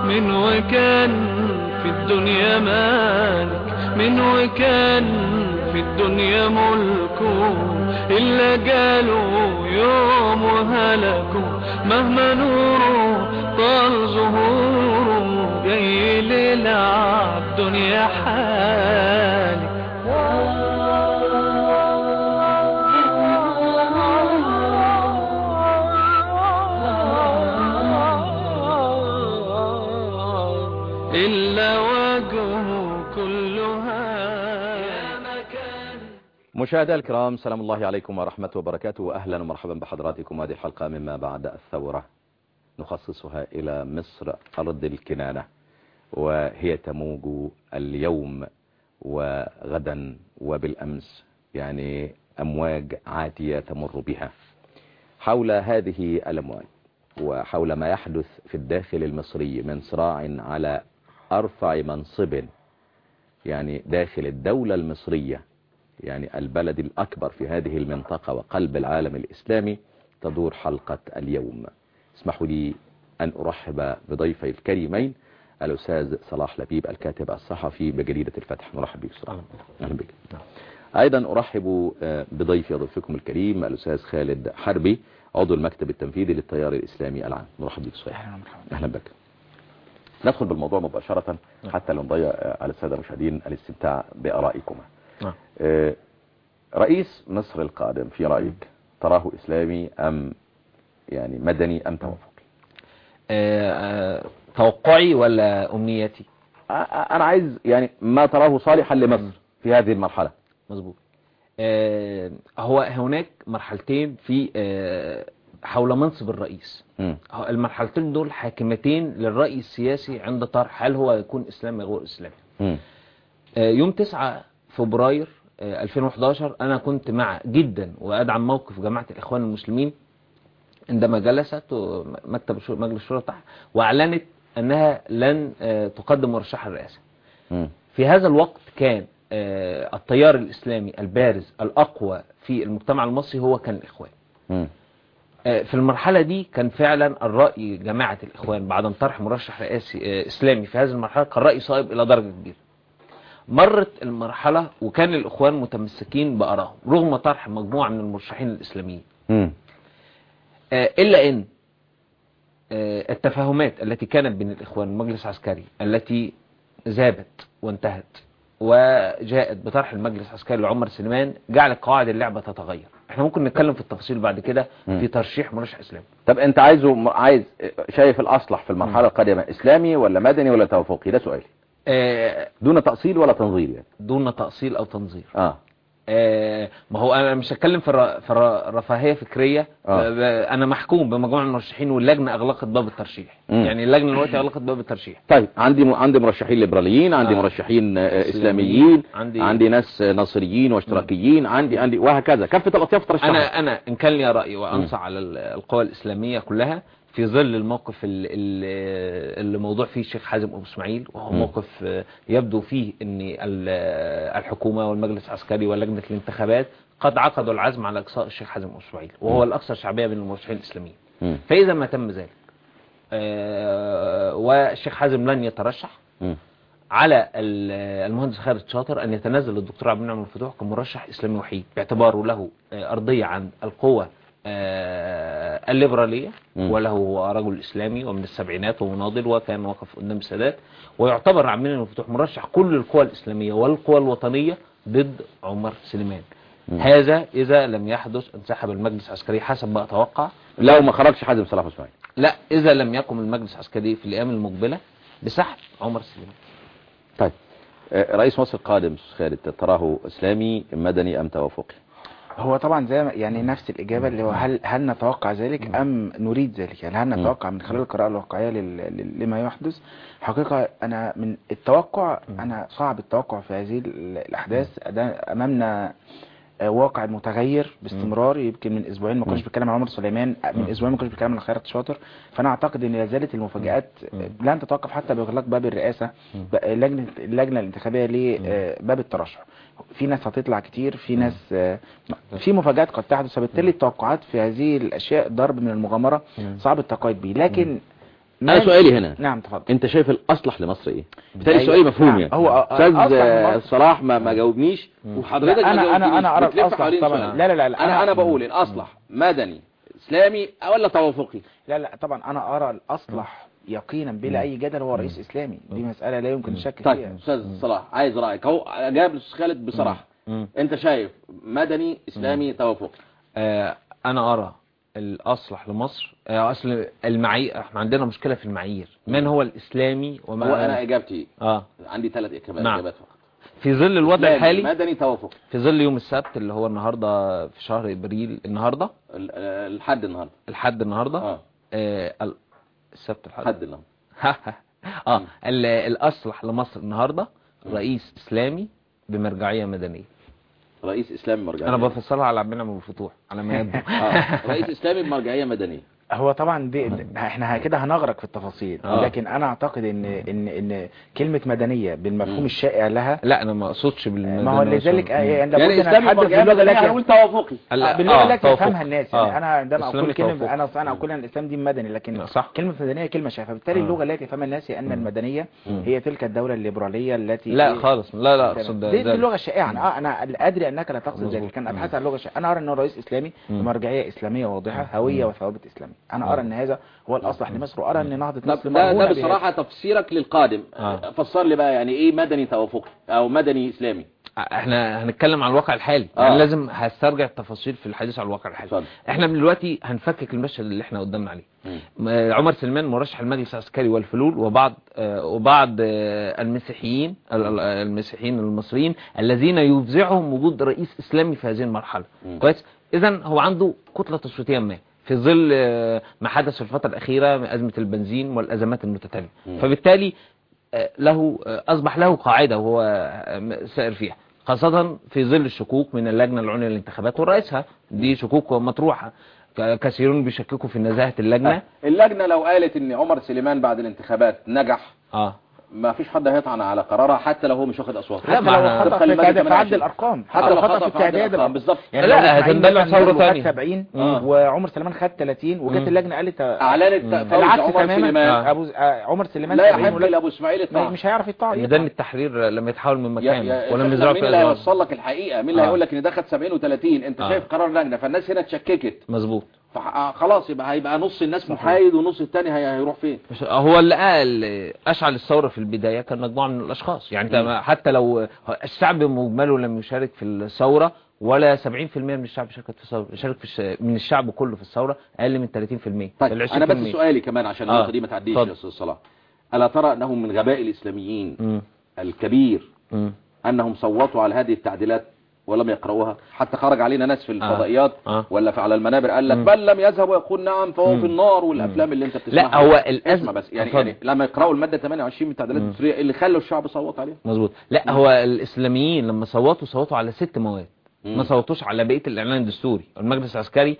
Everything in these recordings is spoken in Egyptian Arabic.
من وكان في الدنيا مالك من وكان في الدنيا ملكه إلا قالوا يوم وهلكوا مهما نوره طال ظهوره جاي للعب دنيا حالك إلا وجهه كلها يا مكان مشاهدينا الكرام سلام الله عليكم ورحمة وبركاته أهلا ومرحبا بحضراتكم هذه الحلقة مما بعد الثورة نخصصها إلى مصر أرض الكنانة وهي تموج اليوم وغدا وبالأمس يعني أمواج عاتية تمر بها حول هذه الأمواج وحول ما يحدث في الداخل المصري من صراع على أرفع منصب يعني داخل الدولة المصرية يعني البلد الأكبر في هذه المنطقة وقلب العالم الإسلامي تدور حلقة اليوم اسمحوا لي أن أرحب بضيفي الكريمين الأستاذ صلاح لبيب الكاتب الصحفي بجريدة الفتح نرحب بك صلاح أهلا بك أيضا أرحب بضيفي ضيفكم الكريم الأستاذ خالد حربي عضو المكتب التنفيذي للتيار الإسلامي العام نرحب بك صلاح أهلا بك ندخل بالموضوع مباشرة حتى لا نضيع على السادة المشاهدين الاستمتاع بآرائكما نعم. آه، رئيس مصر القادم في رأيك تراه إسلامي أم يعني مدني أم توافقي آه، آه، توقعي ولا أمنيتي آه، آه، أنا عايز يعني ما تراه صالحا لمصر في هذه المرحلة مظبوط آه، هو هناك مرحلتين في آه، حول منصب الرئيس مم. هو المرحلتين دول حاكمتين للرأي السياسي عند طرح هل هو يكون إسلامي أو غير إسلامي مم. آه، يوم 9 فبراير آه، 2011 أنا كنت مع جدا وأدعم موقف جماعة الإخوان المسلمين عندما جلست مكتب الشو- مجلس الشورى تحت وأعلنت أنها لن آه، تقدم مرشح الرئاسة مم. في هذا الوقت كان آه، التيار الإسلامي البارز الأقوى في المجتمع المصري هو كان الإخوان مم. آه، في المرحلة دي كان فعلا الرأي جماعة الإخوان بعد أن طرح مرشح رئاسي آه، إسلامي في هذه المرحلة كان رأي صائب إلى درجة كبيرة مرت المرحلة وكان الإخوان متمسكين بأراهم رغم طرح مجموعة من المرشحين الإسلاميين مم. آه، إلا أن آه، التفاهمات التي كانت بين الإخوان والمجلس العسكري التي ذابت وانتهت وجاءت بطرح المجلس العسكري لعمر سليمان جعلت قواعد اللعبة تتغير احنا ممكن نتكلم في التفاصيل بعد كده مم. في ترشيح مرشح إسلامي طب أنت عايزه عايز شايف الأصلح في المرحلة القادمة إسلامي ولا مدني ولا توافقي ده سؤالي آه، دون تأصيل ولا تنظير يعني دون تأصيل أو تنظير آه آه، ما هو انا مش هتكلم في الر- في الر- رفاهيه فكريه آه. ب- ب- انا محكوم بمجموعه من المرشحين واللجنه اغلقت باب الترشيح مم. يعني اللجنه دلوقتي اغلقت باب الترشيح طيب عندي م... عندي مرشحين ليبراليين عندي آه. مرشحين آه، إسلاميين، اسلاميين عندي- عندي ناس آه، ناصريين واشتراكيين عندي عندي وهكذا كافة الاطياف ترشحها انا انا ان كان لي راي وانصح على ال- القوى الاسلاميه كلها في ظل الموقف ال- ال- اللي موضوع فيه الشيخ حازم ابو اسماعيل وهو مم. موقف آه، يبدو فيه ان ال- الحكومه والمجلس العسكري ولجنه الانتخابات قد عقدوا العزم على اقصاء الشيخ حازم ابو اسماعيل وهو الاكثر شعبيه بين المرشحين الاسلاميين مم. فإذا ما تم ذلك آه، والشيخ حازم لن يترشح مم. على ال- المهندس خالد شاطر أن يتنازل الدكتور عبد المنعم الفتوح كمرشح إسلامي وحيد باعتباره له آه، أرضية عن القوة آه، الليبرالية مم. وله هو رجل إسلامي ومن السبعينات ومناضل وكان واقف قدام السادات ويعتبر عبد المنعم الفتوح مرشح كل القوى الإسلامية والقوى الوطنية ضد عمر سليمان مم. هذا إذا لم يحدث انسحب المجلس العسكري حسب ما أتوقع لو ما خرجش حازم صلاح اسماعيل لا إذا لم يقم المجلس العسكري في الأيام المقبلة بسحب عمر سليمان طيب آه، رئيس مصر القادم أستاذ خالد تراه اسلامي مدني ام توافقي هو طبعا زي ما يعني نفس الإجابة اللي هو هل هل نتوقع ذلك أم نريد ذلك يعني هل مم. نتوقع من خلال القراءة الواقعية لل- لل- لما يحدث حقيقة أنا من التوقع أنا صعب التوقع في هذه ال- الأحداث ده أمامنا آه، واقع متغير باستمرار يمكن من اسبوعين ما كناش مم. بتكلم عن عمر سليمان آه، من اسبوعين ما كناش بتكلم عن خيرت شاطر فانا اعتقد ان لا زالت المفاجات آه، لن تتوقف حتى باغلاق باب الرئاسه ب- لجنه اللجنه الانتخابيه لباب الترشح في ناس هتطلع كتير في ناس آه، في مفاجات قد تحدث فبالتالي التوقعات في هذه الاشياء ضرب من المغامره صعب التقايد بيه لكن انا ما- سؤالي هنا نعم تفضل انت شايف الاصلح لمصر ايه بالتالي أيوة. سؤالي مفهوم نعم. يعني هو استاذ الأصلح لمصر- صلاح ما ما جاوبنيش وحضرتك لا، ما أنا- أنا- جاوبتنيش. أنا أرى بتلف الأصلح حوالين طبعاً. سؤال. لا، لا، لا، لا، انا أنا- انا بقول الاصلح مدني اسلامي ولا توافقي لا لا طبعا انا ارى الاصلح يقينا بلا اي جدل هو رئيس اسلامي دي مسألة لا يمكن الشك طيب فيها استاذ صلاح عايز رايك اهو جاب الاستاذ خالد بصراحه مم. انت شايف مدني اسلامي توافقي آه، انا ارى الاصلح لمصر آه، اصل المعايير احنا عندنا مشكله في المعايير من هو الاسلامي وما هو انا اجابتي اه عندي ثلاث اجابات نعم. اجابات فقط في ظل الوضع إسلامي، الحالي مدني توافقي في ظل يوم السبت اللي هو النهارده في شهر ابريل النهارده ال- ال- الحد النهارده الحد النهارده اه آه ال- السبت الحد الحد النهارده اه ال- الاصلح لمصر النهارده رئيس اسلامي بمرجعيه مدنيه رئيس اسلامي مرجعيه انا بفصلها على عبد المنعم الفتوح على ما يبدو اه رئيس اسلامي بمرجعيه مدنيه هو طبعا دي دي- احنا كده هنغرق في التفاصيل آه. لكن انا اعتقد ان ان ان كلمة مدنية بالمفهوم الشائع لها لا انا ما اقصدش بال ما هو لذلك آه، يعني لابد يعني ان اسلامي اتحدث بمرجعيه باللغة مدنيه التي هنقول توافقي آه، باللغة التي توافق. يفهمها الناس يعني آه. انا عندما إسلامي اقول كلمة توافق. انا انا اقول ان الاسلام دين مدني لكن لا، صح. كلمة مدنية كلمة شائعة فبالتالي آه. اللغة التي يفهمها الناس هي ان المدنية هي تلك الدولة الليبرالية التي لا خالص لا لا اقصد دي, دي ده- اللغه الشائعه اه انا ادري انك لا تقصد مظبوط. ذلك كان ابحث عن اللغه الشائعه انا ارى ان الرئيس اسلامي مم. بمرجعيه اسلاميه واضحه هويه وثوابت اسلاميه انا ارى ان هذا هو الاصلح لمصر وارى ان نهضه ده مصر ده, ده مرهونة بصراحه تفسيرك للقادم آه. فسر لي بقى يعني ايه مدني توافقي او مدني اسلامي احنا هنتكلم عن الواقع الحالي آه. يعني لازم هسترجع التفاصيل في الحديث عن الواقع الحالي اتفضل. احنا من دلوقتي هنفكك المشهد اللي احنا قدامنا عليه مم. م- عمر سلمان مرشح المجلس العسكري والفلول وبعض آه، وبعض آه، المسيحيين ال- ال- المسيحيين المصريين الذين يفزعهم وجود رئيس اسلامي في هذه المرحله مم. كويس اذا هو عنده كتله تصويتيه ما في ظل آه، ما حدث في الفتره الاخيره من ازمه البنزين والازمات المتتاليه مم. فبالتالي آه، له آه، أصبح له قاعدة وهو آه، سائر فيها خاصة في ظل الشكوك من اللجنة العليا للانتخابات ورئيسها دي شكوك مطروحة ك- كثيرون بيشككوا في نزاهة اللجنة اللجنه لو قالت ان عمر سليمان بعد الانتخابات نجح اه ما فيش حد هيطعن على قرارها حتى لو هو مش واخد اصوات حتى ما لو احنا- خطأ طبقاً في للمادة تعداد- في 28. عد الارقام حتى حتى لو لو خطأ خطأ في في عد تعداد الأرقام، الارقام بالظبط. يعني لا، لو إسماعيل هتندلع مثلاً ثورة خد تانية. 70 آه. وعمر سليمان خد 30 وجت مم. اللجنه قالت اعلنت فوز العكس عمر تماما سليمان آه. ابو آه، عمر سليمان لا 70 يحق ولا- لابو اسماعيل ما- الطعن مش هيعرف يطلع ميدان التحرير لم يتحول من يا مكانه يا ولم شيخنا، يزرع مين في اللي أزواج هيوصل لك الحقيقه مين اللي آه. هيقول لك ان ده خد 70 و30 انت آه. شايف قرار لجنه فالناس هنا اتشككت مظبوط فخلاص يبقى هيبقى نص الناس محايد ونص التاني هي- هيروح فين مش- هو اللي قال اشعل الثوره في البدايه كان مجموعه من الاشخاص يعني انت ما- حتى لو الشعب مجمله لم يشارك في الثوره ولا 70% من الشعب شارك في الثوره شارك في الش... من الشعب كله في الثوره اقل من 30% طيب ال انا بس 20%. سؤالي كمان عشان آه. النقطه دي ما تعديش اتفضل. يا استاذ صلاح الا ترى انه من غباء الاسلاميين مم. الكبير مم. انهم صوتوا على هذه التعديلات ولم يقرأوها حتى خرج علينا ناس في الفضائيات آه. ولا في على المنابر قال لك مم. بل لم يذهب ويقول نعم فهو مم. في النار والافلام اللي انت بتسمعها لا هو الأزمة- اسمع بس يعني, اتفضل. يعني لما يقرأوا المادة 28 من التعديلات مم. الدستورية اللي خلوا الشعب يصوت عليها مظبوط لا هو الاسلاميين لما صوتوا صوتوا على ست مواد مم. ما صوتوش على بقيه الاعلان الدستوري المجلس العسكري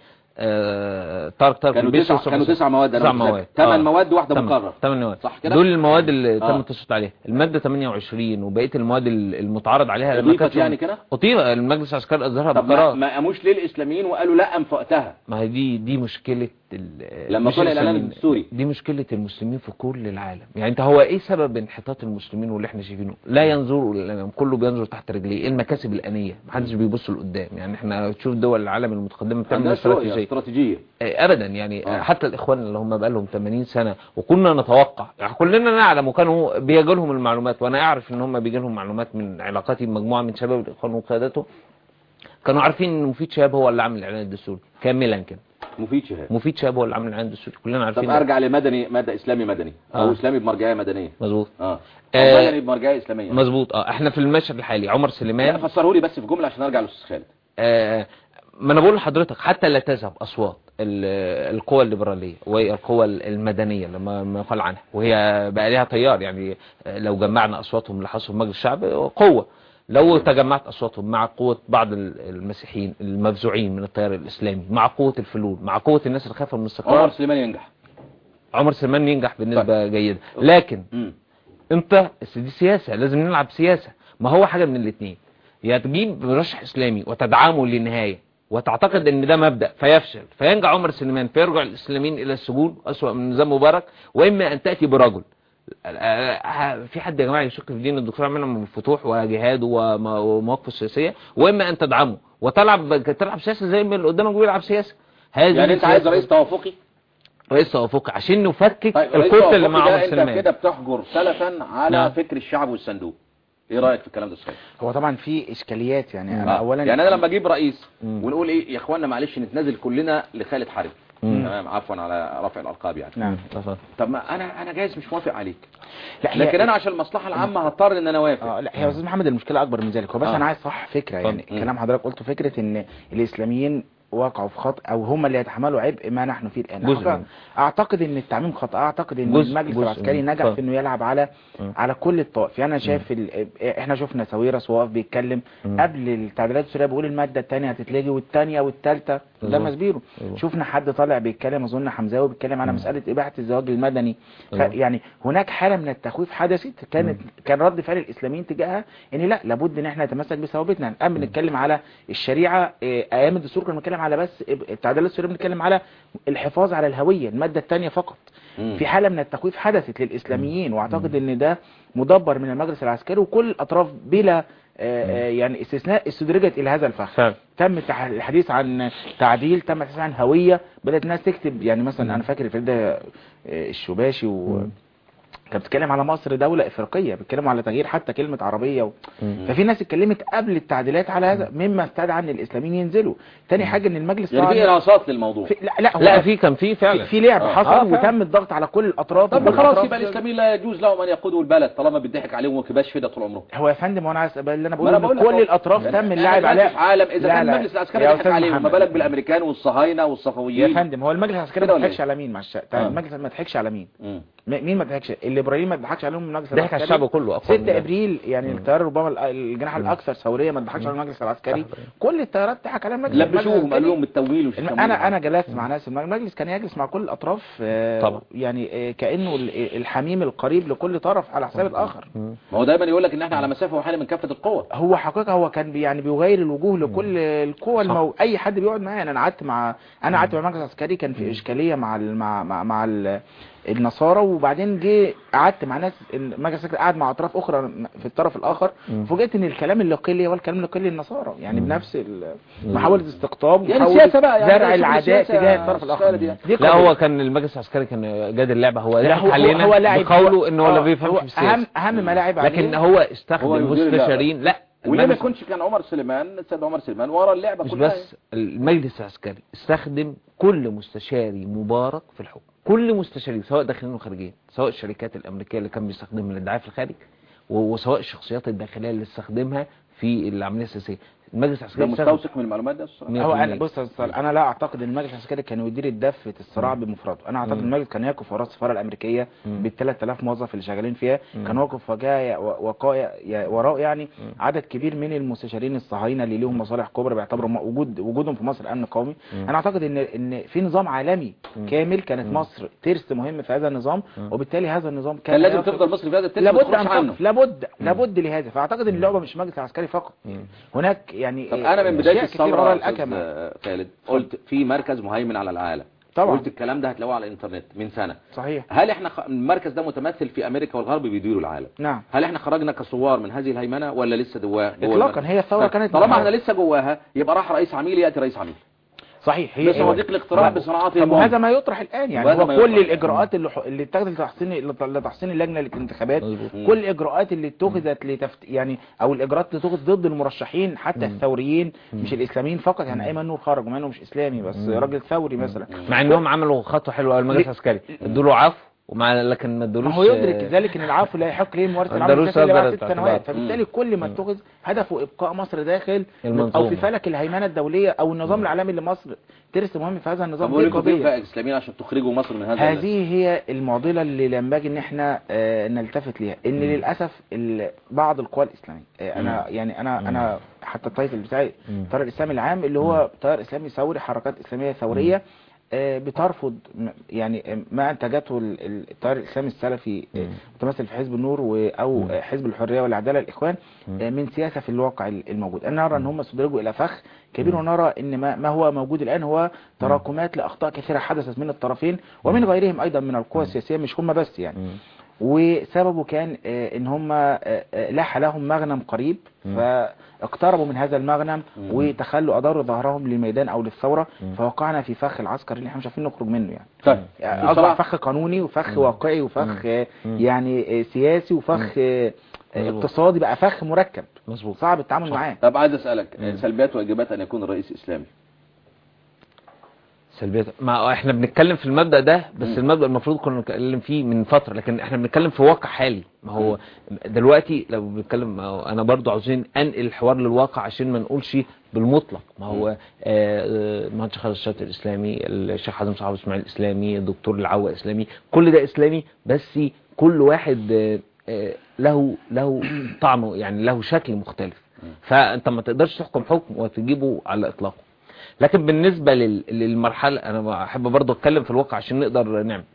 آه، طارق طارق كانوا البيش تسع وصبحي كانوا صبحي. تسع مواد تسع انا متذكر. مواد ثمان آه. مواد واحدة تمن- مقرر تمن مواد صح كده دول المواد اللي آه. تم التصويت عليها الماده 28 وبقيه المواد ال- المتعارض عليها لما أضيفت كانت يعني كده؟ اطيل المجلس العسكري اظهرها طب ما, بقرار ما قاموش ليه الاسلاميين وقالوا لا ام في وقتها ما هي دي دي مشكله ال- لما مش طلع الإعلان الإسلاميين. الدستوري. دي مشكله المسلمين في كل العالم يعني انت هو ايه سبب انحطاط المسلمين واللي احنا شايفينه لا ينظر كله بينظر تحت رجليه ايه المكاسب الانيه محدش بيبص لقدام يعني احنا تشوف دول العالم المتقدمه بتعمل عندها رؤية استراتيجيه استراتيجية إيه، ابدا يعني آه. حتى الاخوان اللي هم بقى لهم 80 سنه وكنا نتوقع يعني كلنا نعلم وكانوا بيجي لهم المعلومات وانا اعرف ان هم بيجي لهم معلومات من علاقاتي بمجموعه من شباب الاخوان وقيادته كانوا عارفين ان مفيد شهاب هو اللي عامل الاعلان الدستوري كاملا كده مفيد شهاب مفيد شهاب هو اللي عامل الاعلان الدستوري كلنا طب عارفين ارجع لمدني مادة اسلامي مدني او آه. اسلامي بمرجعية مدنية مظبوط اه آه. أو مدني بمرجعية اسلامية مظبوط اه احنا في المشهد الحالي عمر لا سليمان فسره لي بس في جملة عشان ارجع للاستاذ خالد آه، ما انا بقول لحضرتك حتى لا تذهب اصوات ال- القوى الليبراليه وهي القوى المدنيه لما ما يقال عنها وهي بقى لها تيار يعني آه، لو جمعنا اصواتهم اللي حصلوا في مجلس الشعب آه، قوه لو تجمعت اصواتهم مع قوه بعض ال- المسيحيين المفزوعين من التيار الاسلامي مع قوه الفلول مع قوه الناس اللي خايفه من عمر الاستقرار سليمان ينجح عمر سلمان ينجح بنسبه جيده لكن مم. انت بس دي سياسة لازم نلعب سياسة ما هو حاجة من الاثنين يا تجيب مرشح اسلامي وتدعمه للنهاية وتعتقد ان ده مبدأ فيفشل فينجح عمر سليمان فيرجع الاسلاميين الى السجون اسوأ من نظام مبارك واما ان تأتي برجل في حد يا جماعة يشك في دين الدكتور عمنا من الفتوح وجهاده وم- ومواقفه السياسية واما ان تدعمه وتلعب تلعب سياسة زي ما اللي قدامك بيلعب سياسة هذه يعني انت عايز سياسة- رئيس توافقي رئيس توافقي عشان نفكك طيب رئيس الكتله اللي مع توافقي عمر ده انت سليمان كده بتحجر سلفا على نعم. فكر الشعب والصندوق ايه رايك في الكلام ده صحيح هو طبعا في اشكاليات يعني انا آه. اولا يعني انا لما اجيب رئيس مم. ونقول ايه يا اخوانا معلش نتنازل كلنا لخالد حرب مم. تمام عفوا على رفع الالقاب يعني نعم تفضل. طب ما انا انا جايز مش موافق عليك لا هي- لكن انا عشان المصلحه العامه هضطر ان انا اوافق اه لا هي يا استاذ محمد المشكله اكبر من ذلك هو بس آه. انا عايز صح فكره يعني اتفضل. كلام حضرتك قلته فكره ان الاسلاميين وقعوا في خطأ او هم اللي يتحملوا عبء ما نحن فيه الان جزء أعتقد- منه. اعتقد ان التعميم خطأ اعتقد ان جزء- المجلس جزء العسكري منه. نجح اتفضل. في انه يلعب على مم. على كل الطوائف يعني انا شايف ال... احنا شفنا ساويرس وهو بيتكلم مم. قبل التعديلات السوريه بيقول الماده الثانيه هتتلغي والثانيه والثالثه ده بالظبط. مسبيره بالظبط. شفنا حد طالع بيتكلم اظن حمزاوي بيتكلم على مساله اباحه الزواج المدني ف... بالظبط. يعني هناك حاله من التخويف حدثت كانت كان رد فعل الاسلاميين تجاهها ان لا لابد ان احنا نتمسك بثوابتنا الان بنتكلم على الشريعه إيه، ايام الدستور كنا بنتكلم على بس التعديلات السوريه بنتكلم على الحفاظ على الهويه الماده الثانيه فقط مم. في حاله من التخويف حدثت للاسلاميين واعتقد ان ده مدبر من المجلس العسكري وكل الاطراف بلا آه، آه، يعني استثناء استدرجت الى هذا الفخ فعلا تم التح- الحديث عن تعديل تم الحديث عن هوية بدأت الناس تكتب يعني مثلا أنا فاكر فريدة آه، الشباشي و كانت بتتكلم على مصر دولة إفريقية بيتكلموا على تغيير حتى كلمة عربية و... ففي ناس اتكلمت قبل التعديلات على هذا مما استدعى ان الاسلاميين ينزلوا تاني حاجة ان المجلس يعني في طبعاً- ارهاصات للموضوع في لا لا, هو لا في كان في فعلا في, في لعب آه. حصل آه، فعلا. وتم الضغط على كل الاطراف طب وكل خلاص الأطراف- يبقى الاسلاميين لا يجوز لهم ان يقودوا البلد طالما بيضحك عليهم وكباش فدا طول عمرهم هو يا فندم وانا عايز اللي انا ما أنا بقوله بقول ان لك كل أهو. الاطراف يعني تم إحنا اللعب دلوقتي عليها في عالم اذا لا، كان لا. المجلس العسكري يا ضحك أستاذ عليهم ما محمد. بالك بالامريكان والصهاينه يا والصفويين فندم هو المجلس العسكري كده ما ولا ضحكش إيه؟ على مين مع الش... آه. المجلس ما ضحكش على مين مم. م- مين ما ضحكش الليبراليين ما ضحكش عليهم المجلس ضحك على العسكري الشعب كله أقوى من 6 ده. ابريل يعني التيار ربما ال- الجناح الاكثر ثوريه ما ضحكش على المجلس العسكري كل التيارات ضحك على المجلس لبشوهم المجلس قالوا لهم العسكري. التمويل ومش الم- التمويل. انا انا جلست مع ناس المجلس المجلس كان يجلس مع كل الاطراف آه، طبعا. يعني آه، كانه ال- الحميم القريب لكل طرف على حساب الاخر ما هو دايما يقول لك ان احنا على مسافه وحاله من كافه القوى هو حقيقة هو كان بي يعني بيغير الوجوه لكل القوى المو... اي حد بيقعد معايا انا قعدت مع انا قعدت مع المجلس العسكري كان في اشكاليه مع ال... مع مع, مع ال... النصارى وبعدين جه قعدت مع ناس المجلس العسكري قعد مع اطراف اخرى في الطرف الاخر فوجئت ان الكلام اللي قيل لي هو الكلام اللي قيل للنصارى يعني بنفس ال... محاوله استقطاب يعني محاولة سياسة بقى، يعني زرع ده شغل العداء سياسة تجاه الطرف خالد الاخر يعني. دي لا قضية. هو كان المجلس العسكري كان جاد اللعبة هو لا ضحك علينا هو لاعب بقوله ان هو لا آه، بيفهمش في السياسة اهم اهم ما لاعب عليه لكن هو استخدم هو يدير اللعبة. مستشارين لا وليه ما المجلس- يكونش كان عمر سليمان السيد عمر سليمان ورا اللعبه مش كلها بس المجلس العسكري استخدم كل مستشاري مبارك في الحكم كل مستشاري سواء داخلين وخارجين سواء الشركات الامريكيه اللي كان بيستخدمها للدعايه في الخارج و- وسواء الشخصيات الداخليه اللي استخدمها في العمليه السياسيه المجلس ده العسكري استخدم مستوثق من المعلومات ده الصراحة. مية هو في انا المية. بص يا أستاذ، انا لا اعتقد ان المجلس العسكري كان يدير الدفه الصراع بمفرده انا اعتقد ان المجلس كان يقف وراء السفاره الامريكيه بال 3000 موظف اللي شغالين فيها كان واقف وجاء وقاء وراء يعني عدد كبير من المستشارين الصهاينه اللي ليهم مصالح كبرى بيعتبروا م- وجود وجودهم في مصر امن قومي انا اعتقد ان ان في نظام عالمي كامل كانت مصر ترس مهم في هذا النظام وبالتالي هذا النظام كان لازم يقف- تفضل مصر في هذا الترس لابد ما ان تخرجش عنه تقف لابد لابد لهذا فاعتقد ان اللعبه مش مجلس عسكري فقط هناك يعني طب انا من بدايه أشياء كتير الثوره وراء يا أستاذ الأكمة خالد قلت في مركز مهيمن على العالم طبعا. قلت الكلام ده هتلاقوه على الانترنت من سنه صحيح هل احنا خ... المركز ده متمثل في امريكا والغرب بيديروا العالم نعم هل احنا خرجنا كثوار من هذه الهيمنه ولا لسه جواه جوه إطلاقاً، المركز؟ هي الثورة طيب، كانت طالما محاولة. احنا لسه جواها يبقى راح رئيس عميل ياتي رئيس عميل صحيح هي بصناديق الاقتراع بصناعات طب البوم. وهذا ما يطرح الان يعني وهذا هو ما كل يطرح. الاجراءات اللي ح- اللي اتخذت لتحسين لتحسين اللجنه للانتخابات مظبوط. كل الاجراءات اللي اتخذت لتفت يعني او الاجراءات اللي اتخذت ضد المرشحين حتى الثوريين مش الاسلاميين فقط يعني ايمن نور خرج ومع انه مش اسلامي بس راجل ثوري مثلا مع انهم عملوا خطوه حلوه قوي المجلس ليه؟ العسكري ادوا له عفو ومع لكن ما ادولوش ما هو يدرك ذلك ان العفو لا يحق ليه ممارسه العمل الدروس السياسي إلا بعد صدرت ست اعتبار. سنوات فبالتالي كل ما اتخذ هدفه ابقاء مصر داخل او المنظومة. في فلك الهيمنه الدوليه او النظام العالمي لمصر ترس مهم في هذا طب النظام هو دي لكم فين قضيه بقى اسلاميين عشان تخرجوا مصر من هذا ال- هذه هي المعضلة اللي ينبغي ان احنا آه، نلتفت ليها ان للأسف ال- بعض القوى الإسلامية آه، انا يعني انا انا حتى التايتل بتاعي التيار الإسلامي العام اللي هو تيار إسلامي ثوري حركات إسلامية ثورية آه، بترفض م- يعني آه، ما انتجته ال- ال- التيار الاسلامي السلفي آه، متمثل في حزب النور و- او آه، حزب الحريه والعداله الاخوان آه، من سياسه في الواقع ال- الموجود انا نرى ان هم استدرجوا الى فخ كبير ونرى ان ما ما هو موجود الان هو تراكمات لاخطاء كثيره حدثت من الطرفين ومن غيرهم ايضا من القوى السياسيه مش هم بس يعني وسببه كان آه، ان هم آه، آه، لاح لهم مغنم قريب فاقتربوا من هذا المغنم وتخلوا اداروا ظهرهم للميدان او للثوره فوقعنا في فخ العسكر اللي احنا مش عارفين نخرج منه يعني طيب يعني اصبح فخ قانوني وفخ واقعي وفخ آه، يعني آه، سياسي وفخ آه، آه، مظبوط. اقتصادي بقى فخ مركب مظبوط صعب التعامل معاه طب عايز اسالك سلبيات وايجابيات ان يكون الرئيس اسلامي سلبيات ما احنا بنتكلم في المبدأ ده بس المبدأ المفروض كنا نتكلم فيه من فترة لكن احنا بنتكلم في واقع حالي ما هو دلوقتي لو بنتكلم ما هو انا برضو عاوزين انقل الحوار للواقع عشان ما نقولش بالمطلق ما هو آه، آه، المهندس خالد الشاطر الاسلامي الشيخ حازم صاحب اسماعيل الاسلامي الدكتور العوا اسلامي كل ده اسلامي بس كل واحد آه، آه، له له طعم يعني له شكل مختلف فانت ما تقدرش تحكم حكم وتجيبه على اطلاقه لكن بالنسبة لل- للمرحلة أنا أحب برضه أتكلم في الواقع عشان نقدر نعمل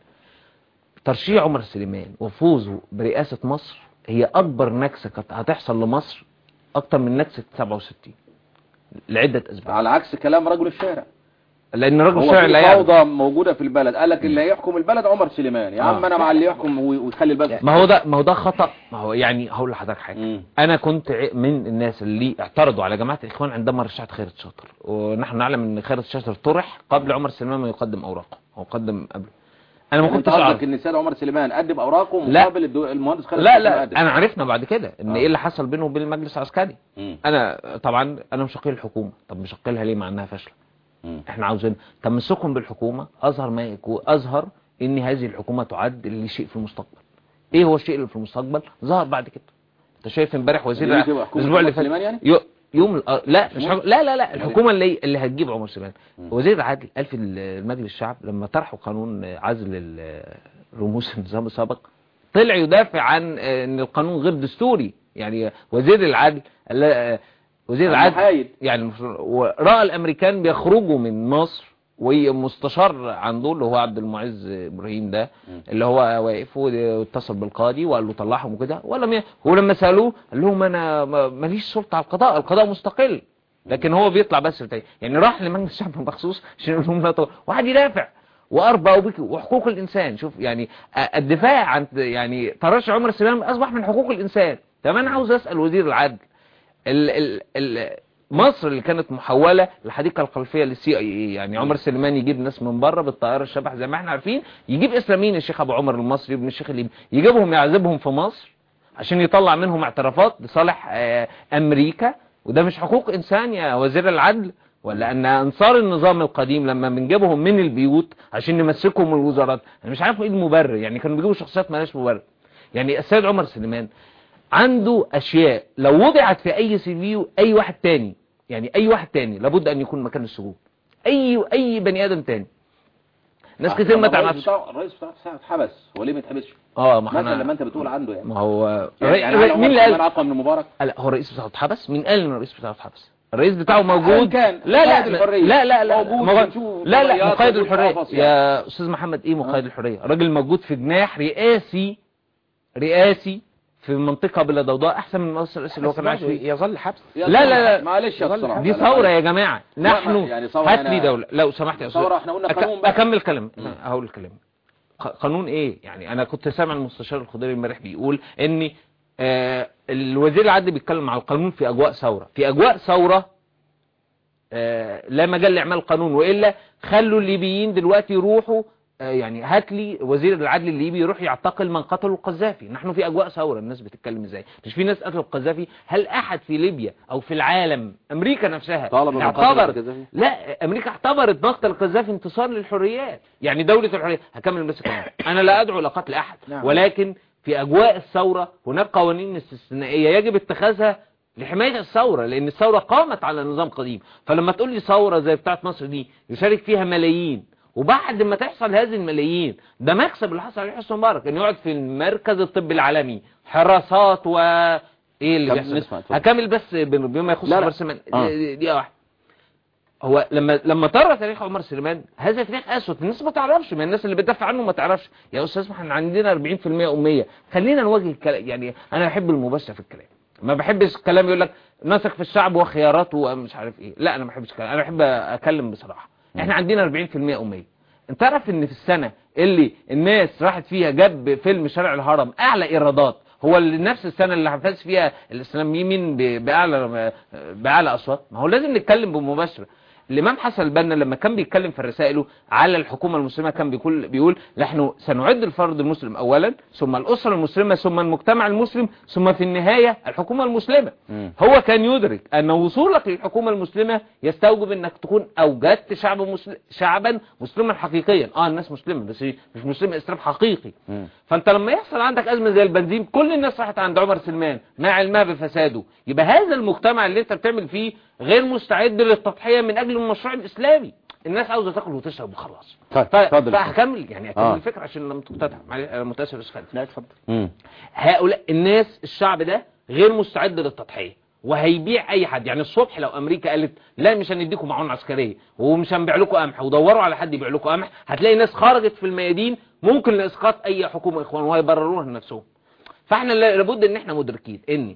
ترشيح عمر سليمان وفوزه برئاسة مصر هي أكبر نكسة كانت هتحصل لمصر أكتر من نكسة 67 لعدة أسباب على عكس كلام رجل الشارع لأن رجل هو الشارع في لا يعلم فوضى موجوده في البلد قال لك اللي هيحكم البلد عمر سليمان يا عم آه. انا مع اللي يحكم وي- ويخلي البلد ما هو ده ما هو ده خطأ ما هو يعني هقول لحضرتك حاجة مم. أنا كنت ع- من الناس اللي اعترضوا على جماعة الإخوان عندما رشحت خيرت شاطر ونحن نعلم أن خيرت شاطر طرح قبل عمر سليمان ما يقدم أوراقه هو قدم قبله أنا ما يعني انت كنتش أعرف قصدك ان السيد عمر سليمان قدم اوراقه لا. مقابل الدو- المهندس خالد لا حسن لا قدم. انا عرفنا بعد كده ان آه. ايه اللي حصل بينه وبين المجلس العسكري مم. انا طبعا انا مشقيل الحكومه طب مشقيلها ليه مع انها فاشله مم. احنا عاوزين تمسكهم بالحكومه اظهر ما يكون اظهر ان هذه الحكومه تعد لشيء في المستقبل ايه هو الشيء اللي في المستقبل ظهر بعد كده انت شايف امبارح وزير دي تبقى حكومة الاسبوع اللي عمر فات سليمان يعني؟ يو- يوم الأ- لا مش مم. حكومة لا لا لا الحكومه اللي اللي هتجيب عمر سليمان مم. وزير العدل قال في المجلس الشعب لما طرحوا قانون عزل ال- رموز النظام السابق طلع يدافع عن ان القانون غير دستوري يعني وزير العدل لا- وزير العدل المحايد. يعني المفروض- ورأى الامريكان بيخرجوا من مصر ومستشار عنده اللي هو عبد المعز ابراهيم ده اللي هو واقف واتصل بالقاضي وقال له طلعهم وكده ولم ي... ولما سالوه قال لهم انا ما- ماليش سلطه على القضاء القضاء مستقل لكن هو بيطلع بس بتاعي يعني راح لمجلس الشعب مخصوص عشان يقول لهم لا طبعا واحد يدافع واربى وبك وحقوق الانسان شوف يعني آه، الدفاع عن يعني ترشح عمر السلام اصبح من حقوق الانسان طب انا عاوز اسال وزير العدل ال ال ال مصر اللي كانت محولة للحديقة الخلفية للسي اي اي يعني عمر سليمان يجيب ناس من بره بالطائرة الشبح زي ما احنا عارفين يجيب اسلاميين الشيخ ابو عمر المصري ابن الشيخ الليبي يجيبهم يعذبهم في مصر عشان يطلع منهم اعترافات لصالح آه، امريكا وده مش حقوق انسان يا وزير العدل ولا ان انصار النظام القديم لما بنجيبهم من البيوت عشان نمسكهم الوزارات انا مش عارف ايه المبرر يعني كانوا بيجيبوا شخصيات مالهاش مبرر يعني السيد عمر سليمان عنده اشياء لو وضعت في اي سي في اي واحد تاني يعني اي واحد تاني لابد ان يكون مكان السجون اي اي بني ادم تاني ناس كتير ما الرئيس تعرفش بتاعه- الرئيس بتاعه ساعة اتحبس هو ليه ما اتحبسش اه ما مثلا احنا لما انت بتقول عنده يعني ما هو يعني يعني هل عمر مين اللي سليمان قال اقوى من مبارك لا هو الرئيس بتاعه اتحبس مين قال ان الرئيس بتاعه اتحبس الرئيس بتاعه أيا موجود كان، لا لا مقيد الحرية. لا لا لا موجود، مغ- بنشوف لا لا فضائيات، مقيد موجود في الحرية قفص يعني. يا استاذ محمد ايه مقيد الحرية راجل موجود في جناح رئاسي رئاسي في منطقة بلا ضوضاء احسن من مصر الرئيسي اللي هو كان عايش فيه يظل حبس يا لا لا لا معلش يا يظل الصراحة دي لا، ثورة معلش. يا جماعة لا، نحن ما- يعني ثورة هات أنا- لي دولة لو سمحت يا أستاذ ثورة احنا قلنا أك- قانون بقى. أكمل كلام هقول الكلام ق- قانون ايه يعني انا كنت سامع المستشار الخضيري امبارح بيقول ان آه الوزير العدل بيتكلم على القانون في اجواء ثورة في اجواء ثورة آه لا مجال لاعمال قانون والا خلوا الليبيين دلوقتي يروحوا آه يعني هات لي وزير العدل الليبي يروح يعتقل من قتلوا القذافي نحن في اجواء ثوره الناس بتتكلم ازاي مش في ناس قتلوا القذافي هل احد في ليبيا او في العالم امريكا نفسها طالب من قتل اعتبر القذافي؟ لا امريكا اعتبرت مقتل القذافي انتصار للحريات يعني دولة الحريات هكمل بس كلام انا لا ادعو لقتل احد نعم. ولكن في اجواء الثورة هناك قوانين استثنائية يجب اتخاذها لحماية الثورة لان الثورة قامت على نظام قديم فلما تقول لي ثورة زي بتاعت مصر دي يشارك فيها ملايين وبعد ما تحصل هذه الملايين ده مكسب اللي حصل عليه حسني مبارك انه يقعد في المركز الطبي العالمي حراسات و ايه اللي طب بيحصل نسمع، اتفضل. هكمل بس بما يخص لا، لا. عمر سليمان آه. دقيقة واحدة هو لما لما ترى تاريخ عمر سليمان هذا تاريخ اسود الناس ما تعرفش ما الناس اللي بتدافع عنه ما تعرفش يا استاذ احنا عندنا 40% اميه خلينا نواجه الكلام يعني انا بحب المباشره في الكلام ما بحبش الكلام يقول لك نثق في الشعب وخياراته ومش عارف ايه لا انا ما بحبش الكلام انا بحب اتكلم بصراحه احنا عندنا 40% اميه انت تعرف ان في السنه اللي الناس راحت فيها جاب فيلم شارع الهرم اعلى ايرادات هو اللي نفس السنه اللي فاز فيها الاسلاميين ب- باعلى باعلى اصوات ما هو لازم نتكلم بمباشره الامام حسن البنا لما كان بيتكلم في رسائله على الحكومه المسلمه كان بيقول بيقول نحن سنعد الفرد المسلم اولا ثم الاسره المسلمه ثم المجتمع المسلم ثم في النهايه الحكومه المسلمه مم. هو كان يدرك ان وصولك للحكومه المسلمه يستوجب انك تكون اوجدت شعب مسلم شعبا مسلما حقيقيا اه الناس مسلمه بس مش مسلم اسلام حقيقي مم. فانت لما يحصل عندك ازمه زي البنزين كل الناس راحت عند عمر سلمان مع علمها بفساده يبقى هذا المجتمع اللي انت بتعمل فيه غير مستعد للتضحيه من اجل المشروع الاسلامي الناس عاوزه تاكل وتشرب وخلاص طيب، ف- اتفضل. فهكمل يعني اكمل آه. الفكره عشان لم تقتطع معلش انا متاسف يا استاذ خالد لا اتفضل مم. هؤلاء الناس الشعب ده غير مستعد للتضحيه وهيبيع اي حد يعني الصبح لو امريكا قالت لا مش هنديكم معون عسكريه ومش هنبيع لكم قمح ودوروا على حد يبيع لكم قمح هتلاقي ناس خرجت في الميادين ممكن لاسقاط اي حكومه اخوان وهيبرروها لنفسهم فاحنا لا- لابد ان احنا مدركين ان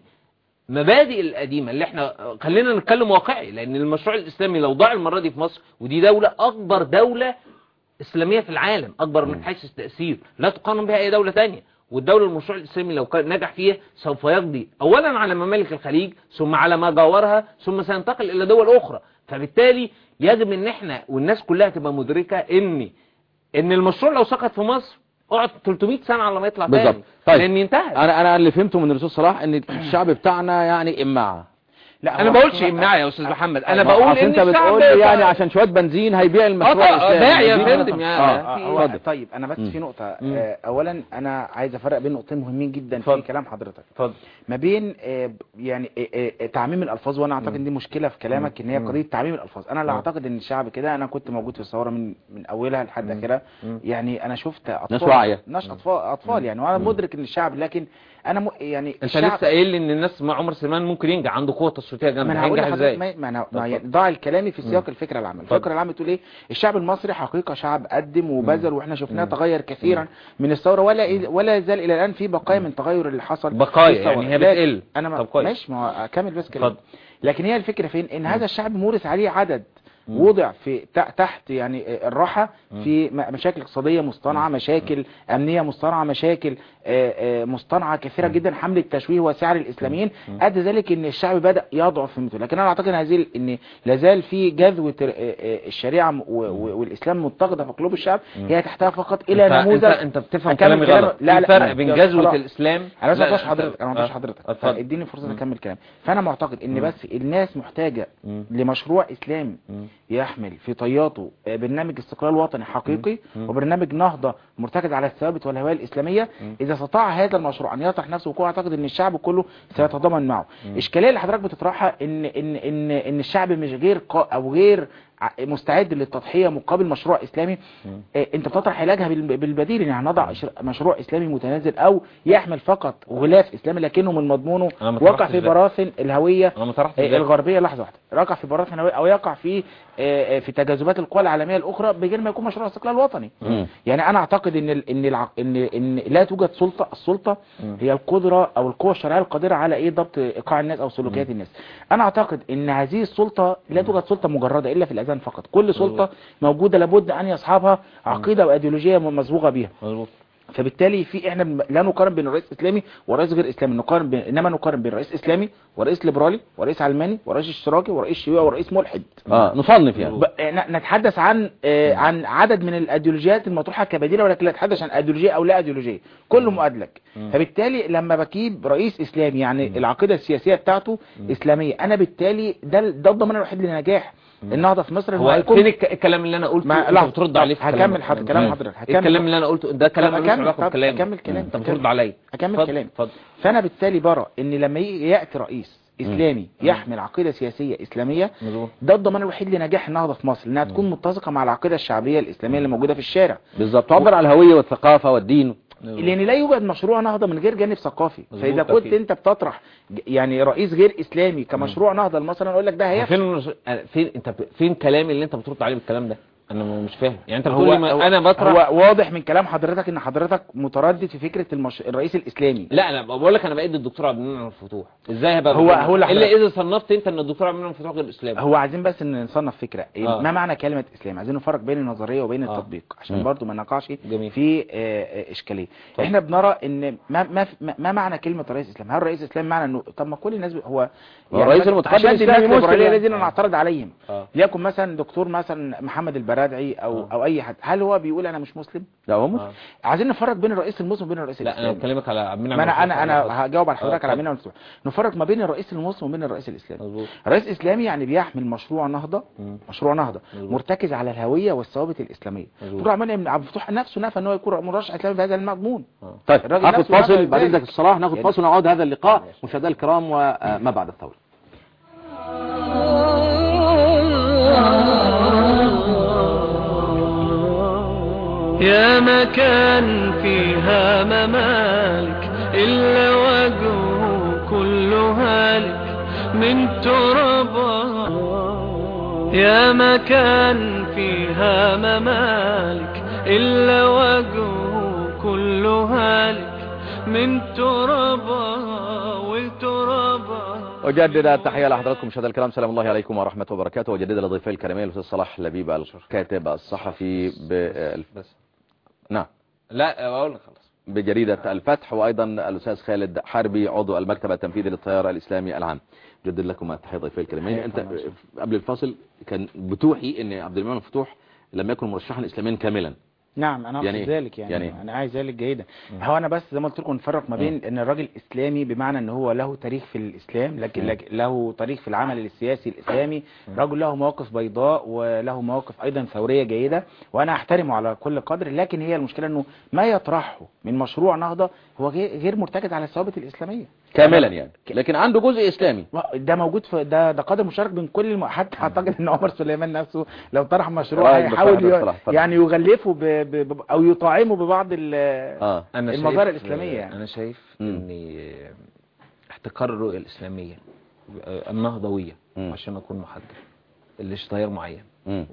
مبادئ القديمة اللي احنا خلينا نتكلم واقعي لان المشروع الاسلامي لو ضاع المرة دي في مصر ودي دولة اكبر دولة اسلامية في العالم اكبر من حيث التأثير لا تقارن بها اي دولة تانية والدولة المشروع الاسلامي لو كان نجح فيها سوف يقضي اولا على ممالك الخليج ثم على ما جاورها ثم سينتقل الى دول اخرى فبالتالي يجب ان احنا والناس كلها تبقى مدركة ان ان المشروع لو سقط في مصر اقعد 300 سنة على ما يطلع بالظبط تاني طيب لان انتهى انا انا اللي فهمته من الرسول صلاح ان الشعب بتاعنا يعني امعه لا انا هو- بقولش امناع يا استاذ محمد انا ما بقول أصل ان انت الشعب بتقول لي يعني عشان شويه بنزين هيبيع المشروع آه، طبعا، الاسلامي باع يا دي فندم، نقطة. يا- اه في- هو اتفضل طيب انا بس مم. في نقطه مم. آه، اولا انا عايز افرق بين نقطتين مهمين جدا في اتفضل. كلام حضرتك اتفضل ما بين آه، يعني آه، آه، تعميم الالفاظ وانا اعتقد ان دي مشكله في كلامك ان هي مم. قضيه تعميم الالفاظ انا لا مم. اعتقد ان الشعب كده انا كنت موجود في الثوره من من اولها لحد مم. اخرها مم. يعني انا شفت اطفال ناس واعية. ناس اطفال اطفال يعني وانا مدرك ان الشعب لكن انا م... يعني انت الشعب لسه قايل لي ان الناس مع عمر سليمان ممكن ينجح عنده قوه تصويتيه ما جامده انا هقول هينجح لحضرتك ازاي ما ما انا ما اتفضل. يعني ضاع الكلامي في سياق مم. الفكره العامه اتفضل. الفكره العامه بتقول ايه الشعب المصري حقيقه شعب قدم وبذل واحنا شفناه مم. تغير كثيرا من الثوره ولا إيه ولا يزال الى الان في بقايا من التغير اللي حصل في بقايا الثورة. يعني هي لا، بتقل انا ما طب كويس. ماشي ما هو اكمل بس كده اتفضل. لكن هي الفكره فين ان هذا الشعب مورث عليه عدد وضع في ت- تحت يعني الراحة في م- مشاكل اقتصادية مصطنعة مشاكل أمنية مصطنعة مشاكل آه، آه، مصطنعة كثيرة جدا حملة تشويه وسعر الإسلاميين أدى ذلك أن الشعب بدأ يضعف في مثله لكن أنا أعتقد أن هذه أن لازال في جذوة آه، آه، الشريعة م- و- و- والإسلام متقدة في قلوب الشعب هي تحتها فقط إلى انت نموذج انت, انت بتفهم هكمل كلامي كلام- غلط لا في لا فرق لا، بين لا، جذوه خلاص. الاسلام انا بس لا، ما لا، قلتش حضرتك انا ما قلتش آه، حضرتك اتفضل اديني فرصه مم. اكمل كلام فانا معتقد ان مم. بس الناس محتاجه مم. لمشروع اسلامي مم. يحمل في طياته آه، برنامج استقلال وطني حقيقي مم. وبرنامج نهضه مرتكز على الثوابت والهوية الاسلاميه مم. اذا استطاع هذا المشروع ان يطرح نفسه وقوع اعتقد ان الشعب كله سيتضامن معه الاشكاليه اللي حضرتك بتطرحها ان ان ان ان الشعب مش غير قا او غير ع- مستعد للتضحيه مقابل مشروع اسلامي آه، انت بتطرح علاجها بال- بالبديل يعني هنضع إش- مشروع اسلامي متنازل او يحمل فقط غلاف اسلامي لكنه من مضمونه أنا ما وقع طرحتش في ده. براثن الهويه انا ما طرحتش آه، ده. الغربيه لحظه واحده يقع في براثن الهويه او يقع في آه، آه، في تجاذبات القوى العالميه الاخرى بغير ما يكون مشروع استقلال وطني مم. يعني انا اعتقد ان ال- ان الع... ان ان لا توجد سلطه السلطه مم. هي القدره او القوه الشرعيه القادره على ايه ضبط ايقاع الناس او سلوكيات الناس انا اعتقد ان هذه السلطه لا توجد سلطه مجرده الا في الاذان فقط كل سلطه موجوده لابد ان يصحبها عقيده وايديولوجيه مصبوغه بيها مظبوط فبالتالي في احنا بن- لا نقارن بين رئيس اسلامي ورئيس غير اسلامي نقارن بين انما نقارن بين رئيس اسلامي ورئيس ليبرالي ورئيس علماني ورئيس اشتراكي ورئيس شيوعي ورئيس ملحد اه نصنف يعني ب- ن- نتحدث عن آه، عن عدد من الايديولوجيات المطروحه كبديله ولكن لا نتحدث عن ايديولوجيه او لا ايديولوجيه كله مؤدلج فبالتالي لما بجيب رئيس اسلامي يعني العقيده السياسيه بتاعته اسلاميه انا بالتالي ده ده الضمان الوحيد للنجاح النهضه في مصر هو هيكون فين الك- الكلام اللي انا قلته ما- انت لا، بترد طب عليه في هكمل كلامك. حضرتك- كلام مم. حضرتك، إيه هكمل. الكلام اللي انا قلته ده كلام طب ملوش أكمل، علاقه طب بالكلام أكمل كلام، انت أكمل. بترد عليا اكمل اتفضل، كلام اتفضل فانا بالتالي برى ان لما يجي ياتي رئيس اسلامي يحمل عقيده سياسيه اسلاميه مظبوط ده الضمان الوحيد لنجاح النهضه في مصر انها تكون متسقه مع العقيده الشعبيه الاسلاميه اللي موجوده في الشارع بالظبط تعبر عن الهويه والثقافه والدين مظبوط. لان لا يوجد مشروع نهضه من غير جانب ثقافي مظبوط فاذا كنت أكيد. انت بتطرح ج- يعني رئيس غير اسلامي كمشروع نهضه مثلا اقول لك ده هيفشل فين الرس- أنا- فين انت ب- فين كلامي اللي انت بترد عليه بالكلام ده انا م- مش فاهم يعني انت بتقول لي ما انا بطرح هو واضح من كلام حضرتك ان حضرتك متردد في فكره المش... الرئيس الاسلامي لا انا بقول لك انا بقيت الدكتور عبد المنعم الفتوح ازاي هبقى هو- بقول- هو اللي الا حضرتك- اذا صنفت انت ان الدكتور عبد المنعم الفتوح غير اسلامي هو عايزين بس ان نصنف فكره إيه آه. ما معنى كلمه اسلام عايزين نفرق بين النظريه وبين آه. التطبيق عشان مم. برضو ما نقعش جميل. في آه، آه، اشكاليه طب. احنا بنرى ان ما ما ما ما معنى كلمه رئيس اسلام هل رئيس اسلام معنى انه طب ما كل الناس ب- هو هو الرئيس مثلاً المتقدم أشد الإسلامي الناس مسلم ليبرالية يعني. الذين آه. نعترض عليهم اه ليكن مثلا دكتور مثلا محمد البرادعي او آه. او اي حد هل هو بيقول انا مش مسلم لا هو مسلم آه. عايزين نفرق بين الرئيس المسلم وبين الرئيس لا انا الاسلامي بكلمك على عبد المنعم ما انا الفتوح انا انا والله. هجاوب على آه، حضرتك على اتفضل. مين المفتوح نفرق ما بين الرئيس المسلم وبين الرئيس الاسلامي مظبوط الرئيس الاسلامي يعني بيحمل مشروع نهضه مم. مشروع نهضه مظبوط. مرتكز على الهويه والثوابت الاسلاميه مظبوط. دكتور عبد المنعم عبد الفتوح نفسه نفى ان هو يكون مرشح اسلامي بهذا المضمون آه. طيب الراجل هاخد نفسه نفى فاصل بعد ذلك. اذنك الصلاح ناخد يعني- فاصل ونعود هذا اللقاء مشاهدينا الكرام وما بعد الثوره يا مكان فيها ممالك إلا وجهه كل هالك من ترابها يا مكان فيها ممالك إلا وجهه كل هالك من ترابها وترابها أجدد التحية لحضراتكم مشاهدينا الكرام سلام الله عليكم ورحمة وبركاته وأجدد لضيفي الكريمين الأستاذ صلاح لبيب الكاتب الصحفي ب... بس نعم لا اقول لك خلاص بجريدة الفتح وأيضا الأستاذ خالد حربي عضو المكتب التنفيذي للتيار الإسلامي العام جدد لكم التحية ضيفي الكريمين حياكم أنت الله. قبل الفاصل كان بتوحي أن عبد المنعم الفتوح لم يكن مرشحا إسلاميا كاملا نعم انا يعني اقصد إيه؟ ذلك يعني, يعني يعني إيه؟ انا عايز ذلك جيدا هو انا بس زي ما قلت لكم نفرق ما بين ان الراجل اسلامي بمعنى ان هو له تاريخ في الاسلام لكن مم. لك- له تاريخ في العمل السياسي الاسلامي رجل له مواقف بيضاء وله مواقف ايضا ثوريه جيده وانا احترمه على كل قدر لكن هي المشكله انه ما يطرحه من مشروع نهضه هو غير غير مرتكز على الثوابت الاسلاميه كاملا يعني لكن عنده جزء إسلامي ده موجود في ده ده قدر مشارك بين كل الم... حتى اعتقد ان عمر سليمان نفسه لو طرح مشروع رأيك هيحاول بصراحة ي... بصراحة. اتفضل. يعني يغلفه ب... ب... ب... او يطعمه ببعض ال... آه انا المظاهر شايف- الإسلامية يعني. انا شايف مم. ان احتكار الرؤيه الاسلاميه آه، النهضويه مم. عشان اكون محدد اللي تيار معين مم.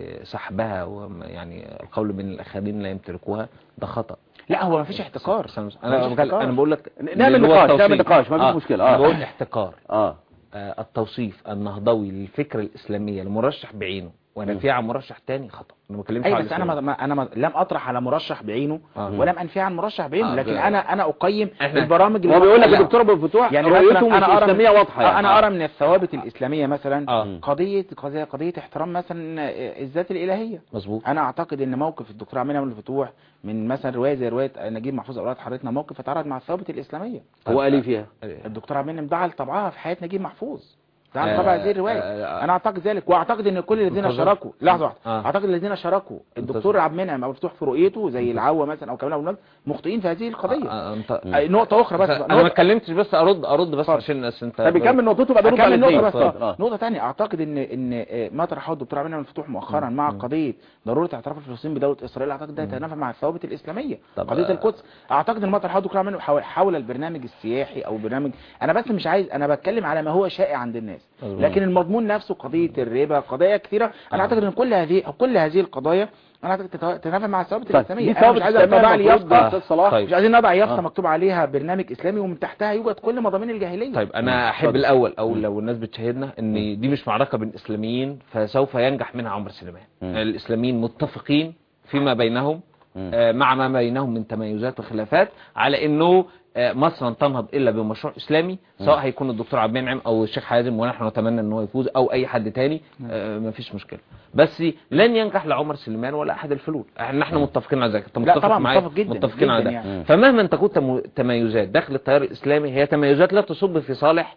وسحبها وم- يعني القول بين الاخرين لا يمتلكوها ده خطا لا هو ما فيش احتكار بس انا مفيش انا بقول- احتكار. انا بقول لك نعمل اللي هو نقاش، التوصيف. نعمل نقاش، ما فيش آه، مشكلة، آه. أنا بقول احتكار آه آه، التوصيف النهضوي للفكره الاسلاميه لمرشح بعينه وانفيه عن مرشح تاني خطا انا ما بتكلمش اي عن بس انا ما الإسلام. ما- انا ما لم اطرح على مرشح بعينه آه. ولم انفي عن مرشح بعينه آه، لكن ده- انا انا اقيم إحنا- البرامج هو بيقول لك لا. الدكتور ابو الفتوح يعني رؤيته مثلا مش انا ارى اسلاميه واضحه آه، يعني انا ارى من الثوابت الاسلاميه مثلا آه. قضيه قضيه قضيه احترام مثلا آه، الذات الالهيه مظبوط انا اعتقد ان موقف الدكتور عماد عبد الفتوح من مثلا روايه زي روايه نجيب محفوظ اولاد حضرتنا موقف اتعرض مع الثوابت الاسلاميه هو قال إيه فيها الدكتور عبد المنعم دعا لطبعها في حياه نجيب محفوظ دعا آه، لطبع هذه الروايه آه، انا اعتقد ذلك واعتقد ان كل الذين انتظر. شاركوا لحظه واحده آه. اعتقد الذين شاركوا الدكتور انتظر. عبد المنعم او الفتوح في رؤيته زي العوه مثلا او كمال ابو النجم مخطئين في هذه القضيه آه، أنت- آه، نقطه اخرى بس انا ما نقطة- اتكلمتش بس ارد ارد بس اتفضل. عشان الناس انت طب يكمل نقطته بعد نقطه اكمل على نقطه الاثنين. بس اتفضل. آه. آه. نقطه ثانيه اعتقد ان ان آه، ما طرحه الدكتور عبد المنعم الفتوح مؤخرا مع قضيه ضروره اعتراف الفلسطينيين بدوله اسرائيل اعتقد ده يتنافى مع الثوابت الاسلاميه طب، قضيه آه. القدس اعتقد ان ما طرحه الدكتور عبد المنعم حول- حول البرنامج السياحي او برنامج انا بس مش عايز انا بتكلم على ما هو شائع عند الناس مظبوط. لكن المضمون نفسه قضيه الربا قضايا كثيره انا آه. اعتقد ان كل هذه كل هذه القضايا انا اعتقد تتوا- تتنافى مع الثوابت طيب الاسلاميه دي انا ثوابت مش عايز إسلامية اطبع لي المفروض يافطه أستاذ صلاح طيب. مش عايزين نضع يافطه آه. مكتوب عليها برنامج اسلامي ومن تحتها يوجد كل مضامين الجاهليه طيب انا احب اتفضل. الاول او لو الناس بتشاهدنا ان دي مش معركه بين اسلاميين فسوف ينجح منها عمرو سليمان مم. الاسلاميين متفقين فيما بينهم مم. آه، مع ما بينهم من تميزات وخلافات على انه آه، مصر لن تنهض الا بمشروع اسلامي سواء هيكون الدكتور عبد المنعم او الشيخ حازم ونحن نتمنى ان هو يفوز او اي حد تاني آه، مفيش مشكله بس لن ينجح لعمر سليمان ولا احد الفلول احنا نحن متفقين على ذلك انت لا متفق طبعا معايا؟ متفق جدا متفقين على جدا ده يعني. مم. فمهما تكون تم- تميزات داخل التيار الاسلامي هي تميزات لا تصب في صالح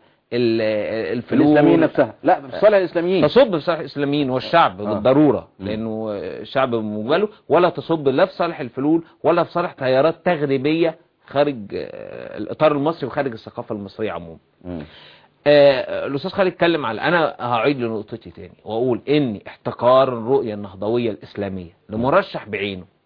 ال- الفلول الاسلاميين نفسها لا في صالح الاسلاميين تصب في صالح الاسلاميين والشعب آه. بالضروره مم. لانه الشعب مجمله ولا تصب لا في صالح الفلول ولا في صالح تيارات تغريبيه خارج آه، الاطار المصري وخارج الثقافه المصريه عموما مم. آه، الاستاذ خالد اتكلم على انا هعيد لنقطتي تاني واقول ان احتكار الرؤيه النهضويه الاسلاميه لمرشح بعينه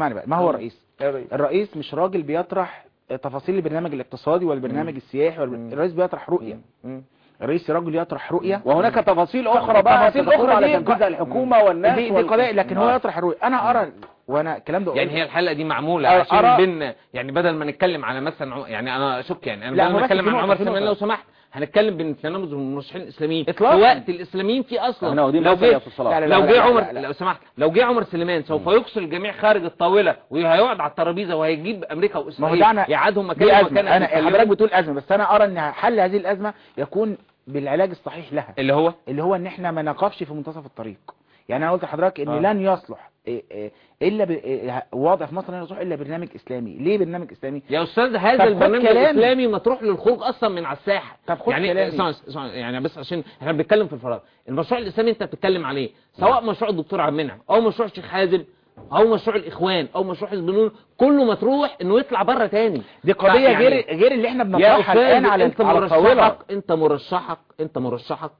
اسمعني بقى ما هو الرئيس الرئيس مش راجل بيطرح تفاصيل البرنامج الاقتصادي ولا البرنامج السياحي ولا مم. الرئيس بيطرح رؤية مم. رئيس رجل يطرح رؤيه وهناك تفاصيل اخرى بقى تفاصيل تدخل أخرى على دي تنفيذها ق- الحكومه والناس دي, دي وال- قضايا لكن هو آه. يطرح الرؤيه انا ارى وانا الكلام ده يعني هي الحلقه دي معموله أه، عشان أرى- بين يعني بدل ما نتكلم على مثلا عم- يعني انا اشك يعني انا لا، بدل هو ما بس نتكلم في عن نقطة- عمر في سليمان نقطة. لو سمحت هنتكلم بين تنمز المرشحين الاسلاميين في إطلاقاً. وقت الاسلاميين فيه اصلا احنا واخدين لو مثل يا جه أستاذ صلاح. لا، لا، لو لا، جه لا، عمر لا، لا. لو سمحت لو جه عمر سليمان سوف يفصل الجميع خارج الطاوله وهيقعد على الترابيزه وهيجيب امريكا ما هو واسرائيل ده انا يقعدهم دي مكان ازمه مكان انا يتكلموا. حضرتك بتقول ازمه بس انا ارى ان حل هذه الازمه يكون بالعلاج الصحيح لها اللي هو اللي هو ان احنا ما نقفش في منتصف الطريق يعني انا قلت لحضرتك ان آه. لن يصلح إيه إيه الا ب... إيه واضح في مصر لن يصلح الا برنامج اسلامي ليه برنامج اسلامي يا استاذ هذا طب خد البرنامج كلامي. الاسلامي مطروح للخروج اصلا من على الساحه طب خد يعني كلامي. اسمع اسمع يعني بس عشان احنا بنتكلم في الفراغ المشروع الاسلامي انت بتتكلم عليه سواء مشروع الدكتور عبد المنعم او مشروع الشيخ حازم او مشروع الاخوان او مشروع حزب النور كله مطروح انه يطلع بره تاني دي قضيه يعني- غير غير اللي احنا يا بنطرحها استاذ الان على انت على الطاوله مرشحك انت مرشحك انت مرشحك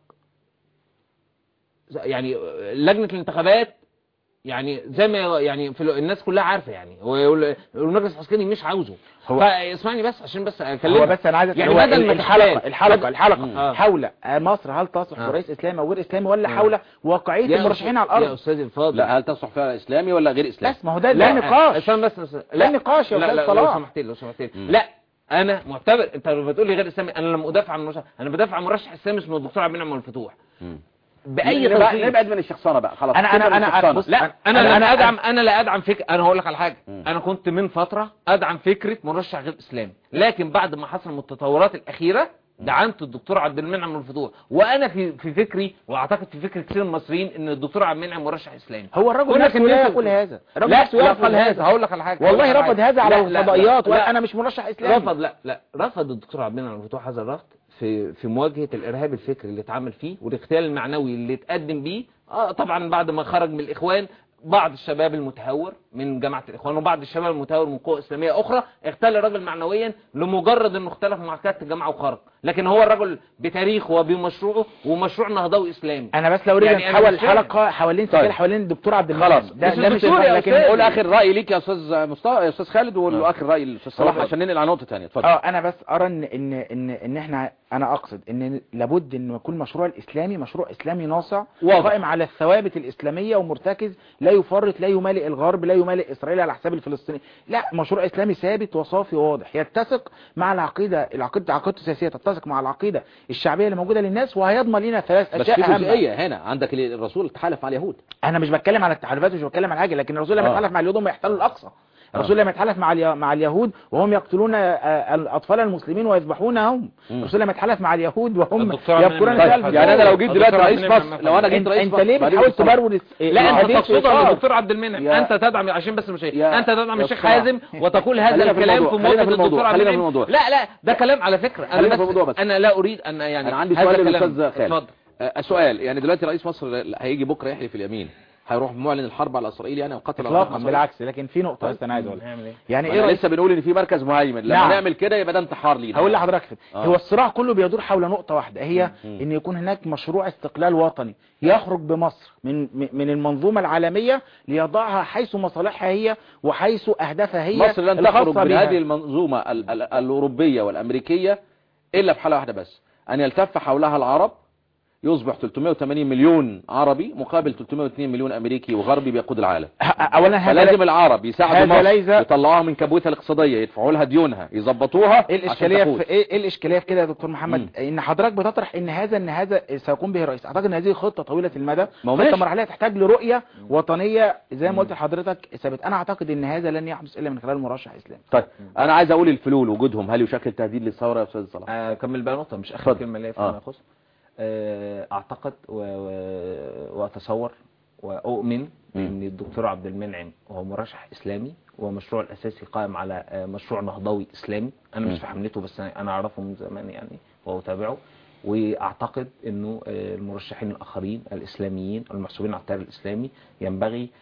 يعني لجنه الانتخابات يعني زي ما يعني في ال- الناس كلها عارفه يعني وال- والمجلس العسكري مش عاوزه هو- فاسمعني بس عشان بس اكلمك هو بس انا عايز يعني هو بدل ما الحلقه تتكلم- الحلقه بدل- الحلقه آه. حول مصر هل تصلح آه. برئيس اسلامي او غير اسلامي ولا آه. حول واقعيه يا المرشحين أستاذ- على يا الارض استاذ الفاضل لا هل تصلح فيها اسلامي ولا غير اسلامي بس ما هو ده ده نقاش استنى بس بس ده نقاش يا لا أستاذ لا صلاح. لو سمحت لي لو سمحت لي لا انا معتبر انت لما بتقول لي غير اسلامي انا لما ادافع عن مرشح انا بدافع عن مرشح اسلامي اسمه الدكتور عبد المنعم الفتوح مم. باي نبعد- تلخيص نبعد من الشخصنه بقى خلاص أنا- أنا- سيبنا من أنا- الشخصنة. بص، لا أنا- انا أنا- لا أنا- ادعم انا لا ادعم فكره انا هقول لك على حاجه مم. انا كنت من فتره ادعم فكره مرشح غير اسلامي لكن بعد ما حصل من التطورات الاخيره دعمت الدكتور عبد المنعم الفتوح وانا في في فكري واعتقد في فكر كثير من المصريين ان الدكتور عبد المنعم مرشح اسلامي هو الرجل ولكن نفسه لا نفسه- يقول هذا الرجل لا نفسه لا يرفض قال هذا هقول لك على حاجه هقول لك والله على رفض حاجة. هذا على لا، لا، الفضائيات لا، لا. وانا مش مرشح اسلامي رفض لا لا رفض الدكتور عبد المنعم الفتوح هذا الرفض في في مواجهه الارهاب الفكري اللي اتعمل فيه والاغتيال المعنوي اللي اتقدم بيه اه طبعا بعد ما خرج من الاخوان بعض الشباب المتهور من جماعه الاخوان وبعض الشباب المتهور من قوى اسلاميه اخرى اغتال الرجل معنويا لمجرد انه اختلف مع قياده الجماعه وخرج لكن هو الرجل بتاريخه وبمشروعه ومشروع نهضوي اسلامي انا بس لو رجع يعني أنا نحول مش فاهم. الحلقه حوالين طيب. سجل حوالين الدكتور عبد المنعم خلاص ده مش ده مش الدكتور يا لكن أستاذ. قول اخر راي ليك يا استاذ مصطفى يا استاذ خالد وقول له آه. اخر راي للاستاذ صلاح اتفضل. عشان ننقل على نقطه ثانيه اتفضل اه انا بس ارى ان ان ان ان احنا انا اقصد ان لابد ان يكون مشروع الاسلامي مشروع اسلامي ناصع واضح. قائم على الثوابت الاسلاميه ومرتكز لا يفرط لا يمالئ الغرب لا يمالئ اسرائيل على حساب الفلسطيني لا مشروع اسلامي ثابت وصافي وواضح يتسق مع العقيده العقيده عقيدته السياسيه تتسق مع العقيده الشعبيه اللي موجوده للناس وهيضمن لنا ثلاث بس اشياء في اهم جزئيه هنا عندك ال- الرسول تحالف مع اليهود انا مش بتكلم على التحالفات مش بتكلم على حاجه لكن الرسول لما آه. يتحالف مع اليهود هم يحتلوا الاقصى الرسول لما يتحالف مع الي- مع اليهود وهم يقتلون آه، الاطفال المسلمين ويذبحونهم مم. الرسول لما يتحالف مع اليهود وهم الدكتور عبد يبكون المنعم نساء طيب، يعني انا لو جيت الدكتور دلوقتي عبد رئيس المنعم مصر لو انا جيت انت, رئيس انت مصر ليه بعدين بتحاول الصلاة. تبرر الس- لا انت الحديث في تقصدها إطار. الدكتور عبد المنعم يا- انت تدعم عشان بس مش يا- انت تدعم يا الشيخ صلاح. حازم وتقول هذا خلينا في الكلام الموضوع، في خلينا موقف في الموضوع، الدكتور عبد خلينا في المنعم الموضوع. لا لا ده كلام على فكره انا خلينا بس في الموضوع بس. انا لا اريد ان يعني انا عندي هذا سؤال كلام. للاستاذ خالد اتفضل آه، سؤال يعني دلوقتي رئيس مصر هيجي بكره يحلف اليمين هيروح معلن الحرب على اسرائيل يعني وقتل اطلاقا بالعكس لكن في نقطه طيب. بس انا عايز اقولها نعمل ايه يعني ايه ايه رئيس لسه بنقول ان في مركز مهيمن لما نعم. نعمل كده يبقى ده انتحار لينا هقول لحضرتك كده. آه. هو الصراع كله بيدور حول نقطة واحدة هي مم. ان يكون هناك مشروع استقلال وطني يخرج بمصر من من المنظومة العالمية ليضعها حيث مصالحها هي وحيث اهدافها هي مصر لن الخاصة تخرج من بها. هذه المنظومة ال- ال- الأوروبية والأمريكية إلا في حالة واحدة بس أن يلتف حولها العرب يصبح 380 مليون عربي مقابل 302 مليون أمريكي وغربي بيقود العالم ه- اولا هذا فلازم العرب يساعدوا هذا مصر ليس- يطلعوها من كبوتها الاقتصادية يدفعوا لها ديونها يظبطوها ايه عشان الاشكاليه تقود. في ايه إيه الاشكاليه في كده يا دكتور محمد مم. ان حضرتك بتطرح ان هذا ان هذا سيقوم به الرئيس اعتقد ان هذه خطه طويله المدى ما هو خطه ماشي. مرحليه تحتاج لرؤيه وطنيه زي ما قلت لحضرتك ثابت انا اعتقد ان هذا لن يحدث الا من خلال مرشح اسلامي طيب أنا عايز أقول الفلول وجودهم هل يشكل تهديد للثورة يا أستاذ صلاح آه، كمل بقى نقطة مش آخر اتفضل. كلمة ليا آه. فيما يخص آه، أعتقد و... و... وأتصور وأؤمن أن الدكتور عبد المنعم هو مرشح إسلامي ومشروع الأساسي قائم على آه، مشروع نهضوي إسلامي أنا م. مش في حملته بس أنا أنا أعرفه من زمان يعني وأتابعه وأعتقد أنه آه، المرشحين الآخرين الإسلاميين المحسوبين على التيار الإسلامي ينبغي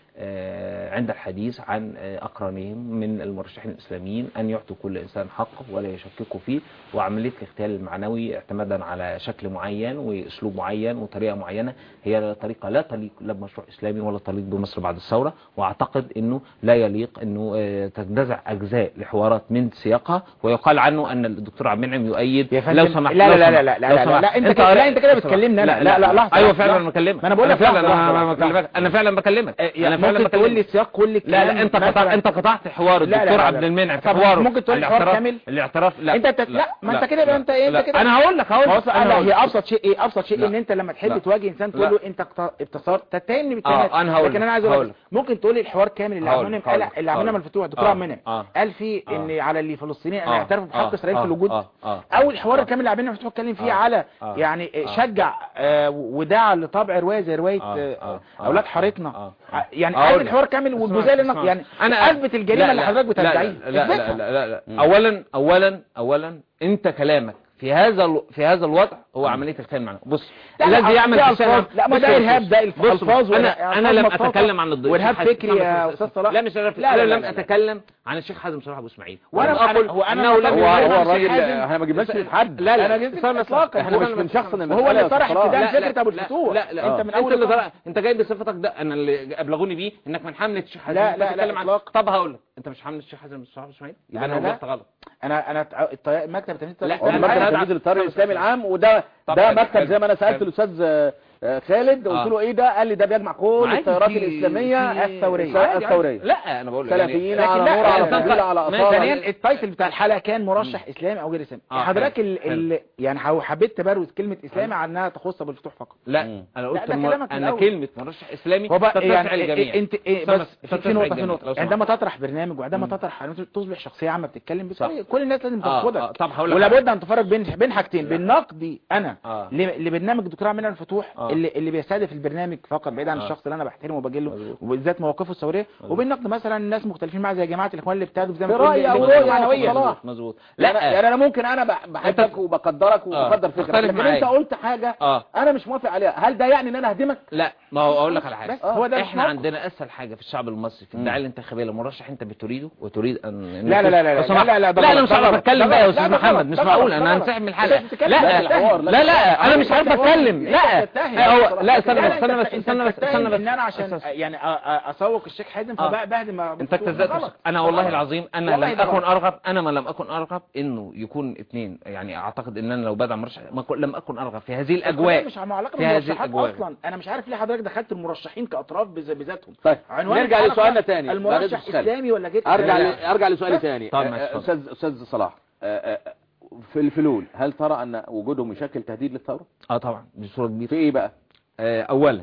آه، عند الحديث عن آه، أقرانهم من المرشحين الإسلاميين أن يعطوا كل إنسان حقه ولا يشككوا فيه وعملية الاغتيال المعنوي اعتمادا على شكل معين وأسلوب معين وطريقة معينة هي طريقة لا تليق لا بمشروع إسلامي ولا تليق بمصر بعد الثورة وأعتقد أنه لا يليق أنه آه، تنتزع أجزاء لحوارات من سياقها ويقال عنه أن الدكتور عبد المنعم يؤيد يا فندم لو سمحت لا لو لا لا سمحت، لا لا لو لا لا سمحت. لا انت أنت كده لا قرأت- انت كده لو بتكلمني سمحت. انا لا لا لحظه ايوه لحظة، فعلا لحظة. انا بكلمك ما انا بقول لك فعلا لحظة، انا لحظة، بكلمك لحظة. انا فعلا بكلمك آه، يعني انا فعلا ممكن تقول لي بكلمك سياق كل لا الكلام لا انت قطعت مثلاً. انت قطعت حوار لا، لا، الدكتور لا، عبد لا. المنعم في طب حواره ممكن تقول لي حوار الاعتراف- كامل؟ الاعتراف لا انت بت- لا، ما انت كده يبقى انت ايه، انت لا. كده- انا هقول لك هقول ما هو لك لا أنا لا هقول هي لك. ابسط شيء ايه ابسط شيء لا. ان انت لما تحب لا. تواجه انسان تقول لا. له انت اقت- اتصرت تتهمني بالكلمات أنا هقول لكن لك. انا عايز اقول هقول لك لك. ممكن تقول لي الحوار كامل اللي هقول عملنا لك. هقول قال لك. اللي عملنا هقول من لك. الفتوح دكتور آه. عبد المنعم آه. قال فيه آه. ان على اللي فلسطينيين ان آه. يعترفوا بحق آه. اسرائيل في آه. الوجود آه. آه. او الحوار آه. الكامل اللي عبد المنعم فتوح اتكلم فيه آه. على آه. يعني آه. شجع آه، ودعا لطبع روايه زي روايه آه. آه، آه. اولاد آه. حارتنا آه. ع- يعني أقول عايز لك. الحوار كامل اسمع- والجزئيه اللي اسمع. أنا- يعني انا اثبت الجريمه لا، اللي لا، حضرتك لا، بتدعيها لا لا اثبتها. لا لا لا لا اولا اولا اولا انت كلامك في هذا ال- في هذا الوضع هو عمليه الخيانه معنا بص لا، لا، الذي يعمل دي في ألفاظ. الشارع- لا، ما بص ده بص إرهاب، بص. ده الف- بص ألفاظ بص. ولا- انا انا ألفاظ لم مطاطة اتكلم عن الضيف وإرهاب الشيخ حازم- فكري يا اسمع بس- أستاذ صلاح. لا مش إرهاب فكري. لا، لا، انا لا، لم لا، لا. اتكلم عن الشيخ حازم صلاح ابو اسماعيل وأنا- ولم أنا- اقل هو أنا انه ما لم بقول- هو أنا هو مش الراجل حازم. احنا ما جبناش بس- حد لا لا أنا لا جبت استنى إطلاقاً. احنا هو مش بس- بنشخصن بس- المسألة وهو اللي يا طرح أستاذ صلاح. ابتداء لا، فكره لا، ابو لا، الفتوح لا لا انت من اول اللي الأمر. طلع- انت جاي بصفتك ده انا اللي ابلغوني بيه انك من حمله الشيخ حازم لا، أنت لا، لا، بتتكلم عن- إطلاقاً. طب هقول لك انت مش حمله الشيخ حازم صلاح ابو اسماعيل يبقى أنا انا لا. وجهت غلط انا انا ت- الطي- مكتب تنفيذ لا، هو لا، المركز لا، لا، التنفيذي للطريق طب- الاسلامي العام وده طب ده حلو، مكتب حلو، زي ما انا سالت حلو. الاستاذ آه، آه، خالد قلت آه. له ايه ده قال لي ده بيجمع كل عادي، التيارات في- الاسلاميه في- الثورية. الس- عادي، عادي. الثوريه لا انا بقول سلفيين لكن على لا، نور على لا، تنزيل على ماشي. اصاله ثانيا التايتل بتاع الحلقه كان مرشح اسلامي او غير اسلامي آه، حضرتك حلو، ال... حلو. ال... يعني حو- حبيت تبروز كلمه اسلامي عن انها تخص ابو الفتوح فقط لا مم. انا لا، قلت ده المر... كلامك انا الأول. كلمه مرشح اسلامي هو بقى تتسع يعني الجميع إيه- انت إيه استنى، بس في, تتسع في نقطه في الجميع، لو نقطه سمحت. عندما تطرح برنامج وعندما تطرح أن تصبح شخصيه عامه بتتكلم بطريقه كل الناس لازم آه، تاخدك آه، طب هقول لك ولا حاجة. بد ان تفرق بين بين حاجتين بين نقدي انا آه. ل- لبرنامج الدكتور عبد المنعم الفتوح آه. اللي اللي بيستهدف البرنامج فقط بعيد عن آه. الشخص اللي انا بحترمه وبجله مظبوط. وبالذات مواقفه الثوريه وبين نقد مثلا ناس مختلفين معاه زي جماعه الاخوان اللي ابتدوا زي ما في تقول رأي أو اللي- رؤية معنوية. صلاح. مظبوط لا لا يعني انا ممكن انا بح- بحبك أنت- وبقدرك آه. وبقدر فكرك أختلف لكن معاك. انت قلت حاجه اه انا مش موافق عليها هل ده يعني ان انا اهدمك لا ما هو اقول لك على حاجه بس هو ده احنا الموقف. عندنا اسهل حاجه في الشعب المصري في مم. الدعايه الانتخابيه لمرشح انت بتريده وتريد ان لا لا لا لا لو سمحت. لا لا ده لا انا غلط، مش ده عارف غلط، اتكلم ده بقى يا غلط، استاذ ده محمد غلط، مش ده معقول غلط، انا ده غلط. هنسحب من أنت الحلقه بتتكلم، لا لا، لا الحوار، لا، لا لا انا أنت مش عارف بتتهم. اتكلم لا أنت بتتهم. هو لا استنى لا، بس استنى أنت- بس أنت استنى بس بتتهم استنى بس ان انا عشان أستاذ- يعني أ- أ- اسوق الشيخ حازم آه. فبهدم انت ابتدأت غلط. انا والله العظيم انا والله لم ده اكن غلط. ارغب انا ما لم اكن ارغب انه يكون اثنين يعني اعتقد ان انا لو بدعم مرشح ما كن- لم اكن ارغب في هذه الاجواء مش مع علاقه في هذه بالمرشحات الأجواء. اصلا انا مش عارف ليه حضرتك دخلت المرشحين كاطراف بذ- بذاتهم طيب عنوان نرجع الحلقة لسؤالنا تاني بعد المرشح إذن أستاذ. اسلامي ولا غير ارجع إسلامي؟ ل... ارجع لسؤالي تاني طيب، آه، ماشي، آه، اتفضل. استاذ استاذ صلاح آه، آه، في الفلول هل ترى ان وجودهم يشكل تهديد للثوره اه طبعا بصوره كبيره في ايه بقى آه، اولا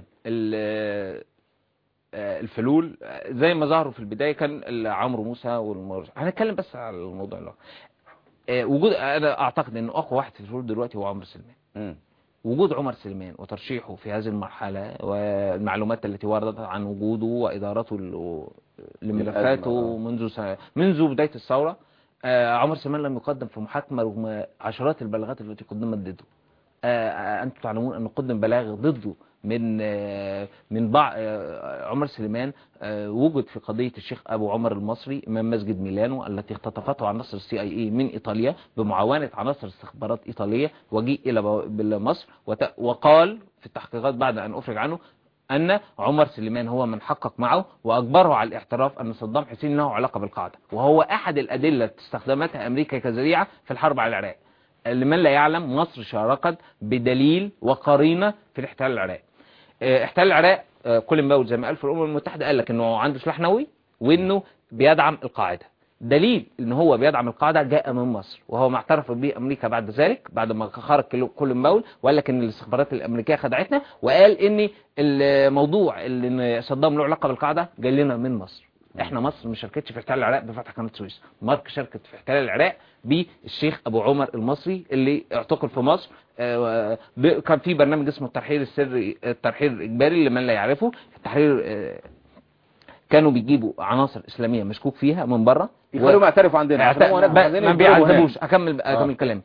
ال- آه، الفلول آه، زي ما ظهروا في البدايه كان ال- عمرو موسى والمرشح هنتكلم بس على الموضوع ده آه، وجود انا اعتقد ان اقوى واحد في الفلول دلوقتي هو عمرو سلمان مم. وجود عمر سلمان وترشيحه في هذه المرحلة والمعلومات التي وردت عن وجوده وإدارته ل- لملفاته الأزمة، منذ سنة منذ بداية الثورة آه، عمر سلمان لم يقدم في محاكمة رغم عشرات البلاغات التي قدمت ضده آه، آه، أنتم تعلمون أن قدم بلاغ ضده من آه، من بعض عمر سليمان آه، وجد في قضية الشيخ أبو عمر المصري إمام مسجد ميلانو التي اختطفته عناصر السي اي اي من إيطاليا بمعاونة عناصر استخبارات إيطالية وجيء إلى بو- إلى مصر وت- وقال في التحقيقات بعد أن أفرج عنه أن عمر سليمان هو من حقق معه وأجبره على الاعتراف أن صدام حسين له علاقة بالقاعدة وهو أحد الأدلة التي استخدمتها أمريكا كذريعة في الحرب على العراق لمن لا يعلم مصر شاركت بدليل وقرينة في الاحتلال العراقي اه، احتلال العراق اه، كولين باول زي ما قال في الأمم المتحدة قال لك أنه عنده سلاح نووي وأنه بيدعم القاعدة دليل ان هو بيدعم القاعده جاء من مصر وهو ما اعترف به امريكا بعد ذلك بعد ما خرج كل- كولين باول وقال لك ان الاستخبارات الامريكيه خدعتنا وقال ان الموضوع اللي ان صدام له علاقه بالقاعده جاي لنا من مصر احنا مصر ما شاركتش في احتلال العراق بفتح قناه السويس مارك شاركت في احتلال العراق بالشيخ ابو عمر المصري اللي اعتقل في مصر آه، ب- كان في برنامج اسمه الترحيل السري الترحيل الاجباري لمن لا يعرفه التحرير آه، كانوا بيجيبوا عناصر اسلاميه مشكوك فيها من بره يخلوهم يعترفوا عندنا عشان هم هناك ب- محافظين ما يجبروهم هناك. بيعذبوش اكمل آه. اكمل كلامي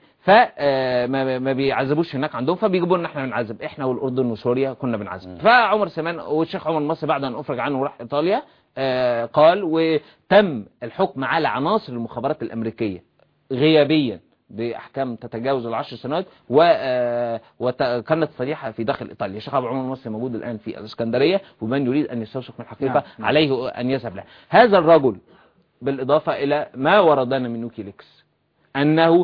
فما ما بيعذبوش هناك عندهم فبيجيبوا لنا احنا بنعذب احنا والاردن وسوريا كنا بنعذب فعمر سليمان والشيخ عمر مصر بعد ان افرج عنه وراح ايطاليا آه، قال وتم الحكم على عناصر المخابرات الامريكيه غيابيا باحكام تتجاوز العشر سنوات و آه، وكانت صريحه في داخل ايطاليا الشيخ ابو عمر المصري موجود الان في الاسكندريه ومن يريد ان يستوثق من الحقيقه نعم، نعم. عليه ان يذهب له هذا الرجل بالإضافة إلى ما وردنا من ويكيليكس أنه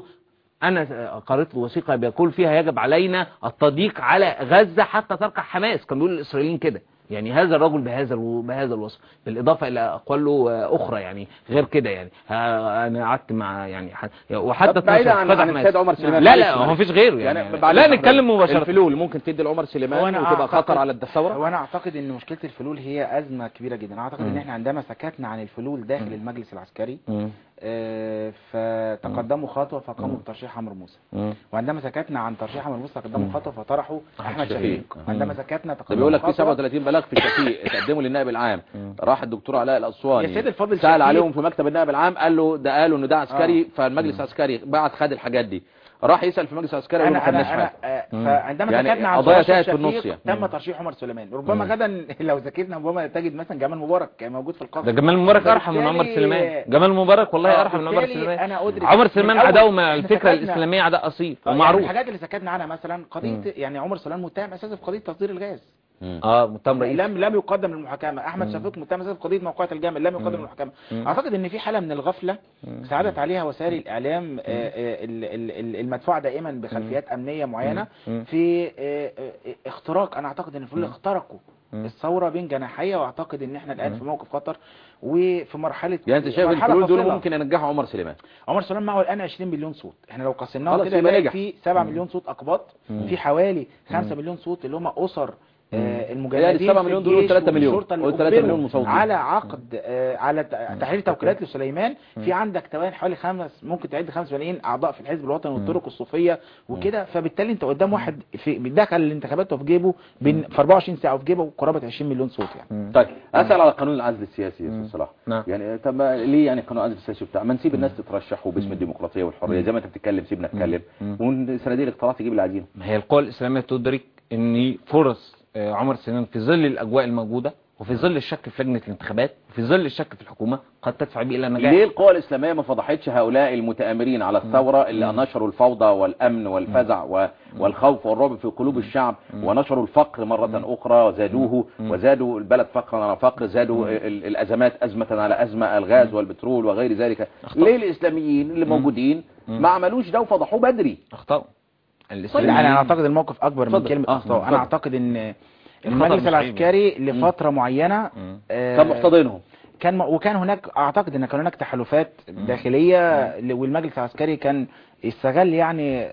أنا قرأت له وثيقة بيقول فيها يجب علينا التضييق على غزة حتى تركع حماس كان بيقول الإسرائيليين كده يعني هذا الرجل بهذا الو- بهذا الوصف بالإضافة إلى أقوال له أخرى يعني غير كده يعني ها- أنا قعدت مع يعني ح- وحتى طب بعيدا عن- فتح عن حماس. السيد عمر سليمان، لا معلش، لا هو معلش. مفيش غيره يعني, يعني بعد لا ما نتكلم مباشرة الفلول ممكن تدي لعمر سليمان وأنا وتبقى خطر أعتقد- على الثوره هو انا اعتقد ان مشكله الفلول هي ازمه كبيره جدا أنا اعتقد ان احنا عندما سكتنا عن الفلول داخل المجلس العسكري مم. آه، فتقدموا خطوه فقاموا بترشيح عمرو موسى مم. وعندما سكتنا عن ترشيح عمرو موسى تقدموا خطوه فطرحوا احمد شفيق. شفيق وعندما سكتنا ده تقدموا بيقول لك في خطوة- 37 بلاغ في شفيق تقدموا للنائب العام راح الدكتور علاء الاسواني يا سيد الفاضل سال شفيق- عليهم في مكتب النائب العام قال له ده قالوا ان ده عسكري فالمجلس العسكري بعت خد الحاجات دي راح يسال في المجلس العسكري قال له ما انا خدناش انا انا حاجه آه، فعندما يعني سكتنا عن قضايا ترشيح تاهت في شفيق النص يعني. تم ترشيح عمر سليمان ربما غدا لو ذاكرنا ربما تجد مثلا جمال مبارك موجود في القصر ده جمال مبارك ارحم من عمر بالتالي- سليمان جمال مبارك والله آه، ارحم من عمر بالتالي سليمان أنا أدرك عمر من سليمان أول- عداوه مع إحنا الفكره سكتنا- الاسلاميه عداء اصيل آه، يعني ومعروف الحاجات اللي سكتنا عنها مثلا قضيه يعني عمر سليمان متهم اساسا في قضيه تصدير الغاز اه متهم رئيس لم لم يقدم للمحاكمه احمد شفيق متهم اساسا في قضيه موقعة الجامع لم يقدم للمحاكمه اعتقد ان في حاله من الغفله ساعدت عليها وسائل الاعلام آه، آه، ال- ال- ال- المدفوعه دائما بخلفيات امنيه معينه في آه، آه، اختراق انا اعتقد ان الفلول اخترقوا الثوره بين جناحيه واعتقد ان احنا الان في موقف خطر وفي مرحله يعني انت شايف مرحلة الفلول دول فاصلة. ممكن ينجحوا عمر سليمان عمر سليمان معه الان 20 مليون صوت احنا لو قسمناهم خلاص كده يبقى نلاقي نجح. في 7 مليون صوت اقباط في حوالي 5 مليون صوت اللي هم اسر آه، المجندين السبعة في مليون دول الجيش 3 مليون. والشرطة اللي قول 3 أجبروا مليون مصوتين. على عقد آه، على ت- تحرير توكيلات لسليمان في عندك توان حوالي خمس ممكن تعد 5 ملايين اعضاء في الحزب الوطني والطرق الصوفيه وكده فبالتالي انت قدام واحد في دخل الانتخابات وفي جيبه بين في 24 ساعه وفي جيبه قرابه 20 مليون صوت يعني طيب اسال على قانون العزل السياسي يا استاذ صلاح نعم. يعني طب ما ليه يعني قانون العزل السياسي بتاع ما نسيب الناس تترشح وباسم الديمقراطيه والحريه زي ما انت بتتكلم سيبنا نتكلم والصناديق الاقتراع تجيب اللي عايزينه ما هي القوى الإسلامية تدرك أن فرص آه، عمر سليمان في ظل الأجواء الموجودة وفي ظل الشك في لجنة الانتخابات وفي ظل الشك في الحكومة قد تدفع به إلى النجاح ليه القوى الإسلامية ما فضحتش هؤلاء المتآمرين على الثورة اللي نشروا الفوضى والأمن والفزع و- والخوف والرعب في قلوب الشعب ونشروا الفقر مرة أخرى وزادوه وزادوا البلد فقرا على فقر زادوا ال- الأزمات أزمة على أزمة الغاز والبترول وغير ذلك ليه الإسلاميين اللي موجودين ما عملوش ده وفضحوه بدري أخطأوا لا الإسلاميين انا اعتقد الموقف اكبر من اتفضل. كلمه آه، اخطاء اتفضل. انا اعتقد ان الخطأ المجلس مش عيب العسكري لفتره معينه آه، كان محتضنهم كان وكان هناك اعتقد ان كان هناك تحالفات داخليه ل- والمجلس العسكري كان استغل يعني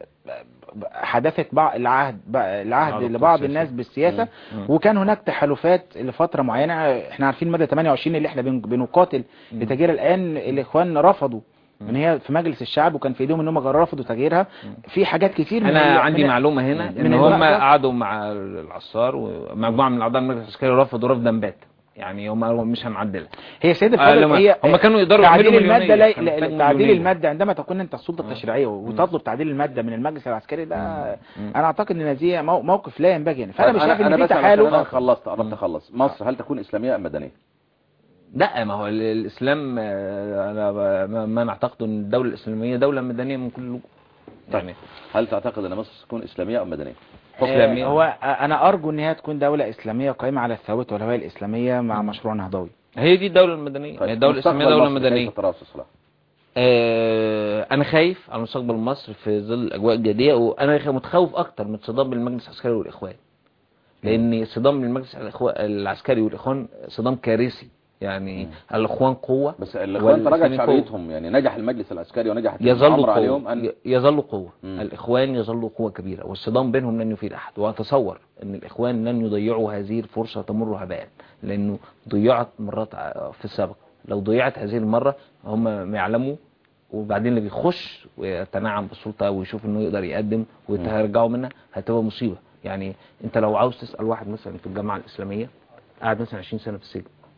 حدثت بعض العهد العهد بعض لبعض السياسة. الناس بالسياسه وكان هناك تحالفات لفتره معينه احنا عارفين مدى 28 اللي احنا بن- بنقاتل لتغيير الان الاخوان رفضوا ان هي في مجلس الشعب وكان في ايديهم ان هم رفضوا تغييرها في حاجات كتير من أنا ال- عندي من- معلومة هنا من إن هم الوقت- قعدوا مع العصار ومجموعة من أعضاء المجلس العسكري رفضوا رفضا باتا يعني هم مش هنعدلها هي سيد آه، الفاضل لما- هي هم كانوا يقدروا تعديل يعملوا المادة مليونية، لا كان لا- محتاج تعديل مليونية. المادة عندما تكون انت السلطة التشريعية وتطلب تعديل المادة من المجلس العسكري ده انا اعتقد ان دي مو- موقف لا ينبغي يعني فانا طيب مش شايف أنا ان في بس عشان أنا تحالف خلصت قربت أخلص مصر هل تكون إسلامية أم مدنية؟ لا ما هو ال- الإسلام آه، أنا ب- ما- ما نعتقد أن الدولة الإسلامية دولة مدنية من كل وجه يعني هل تعتقد أن مصر تكون إسلامية أم مدنية؟ إسلامية. آه، هو آه، انا ارجو ان هي تكون دولة اسلامية قائمة على الثوابت والهوية الاسلامية مع مشروع نهضوي هي دي الدولة المدنية هي الدولة الإسلامية مستقبل دولة مصر مدنية كيف تراه يا أستاذ صلاح؟ آه، انا خايف على مستقبل مصر في ظل الاجواء الجديه وانا خ- متخوف اكتر من صدام بين المجلس العسكري والاخوان لان صدام بين المجلس الإخوان- العسكري والاخوان صدام كارثي يعني الاخوان قوه بس الاخوان تراجع والإسلاميين قوة. شعبيتهم يعني نجح المجلس العسكري ونجح يظل الامر عليهم قوة ان يظل قوة مم. الإخوان يظل قوة كبيرة والصدام بينهم لن يفيد أحد وأتصور أن الإخوان لن يضيعوا هذه الفرصة تمر هباء لأنه ضيعت مرات ع- في السابق لو ضيعت هذه المرة هم ما يعلموا وبعدين اللي بيخش ويتنعم بالسلطة ويشوف انه يقدر يقدم ويترجعوا منها هتبقى مصيبة يعني انت لو عاوز تسأل واحد مثلا في الجامعة الإسلامية قاعد مثلا 20 سنة في السجن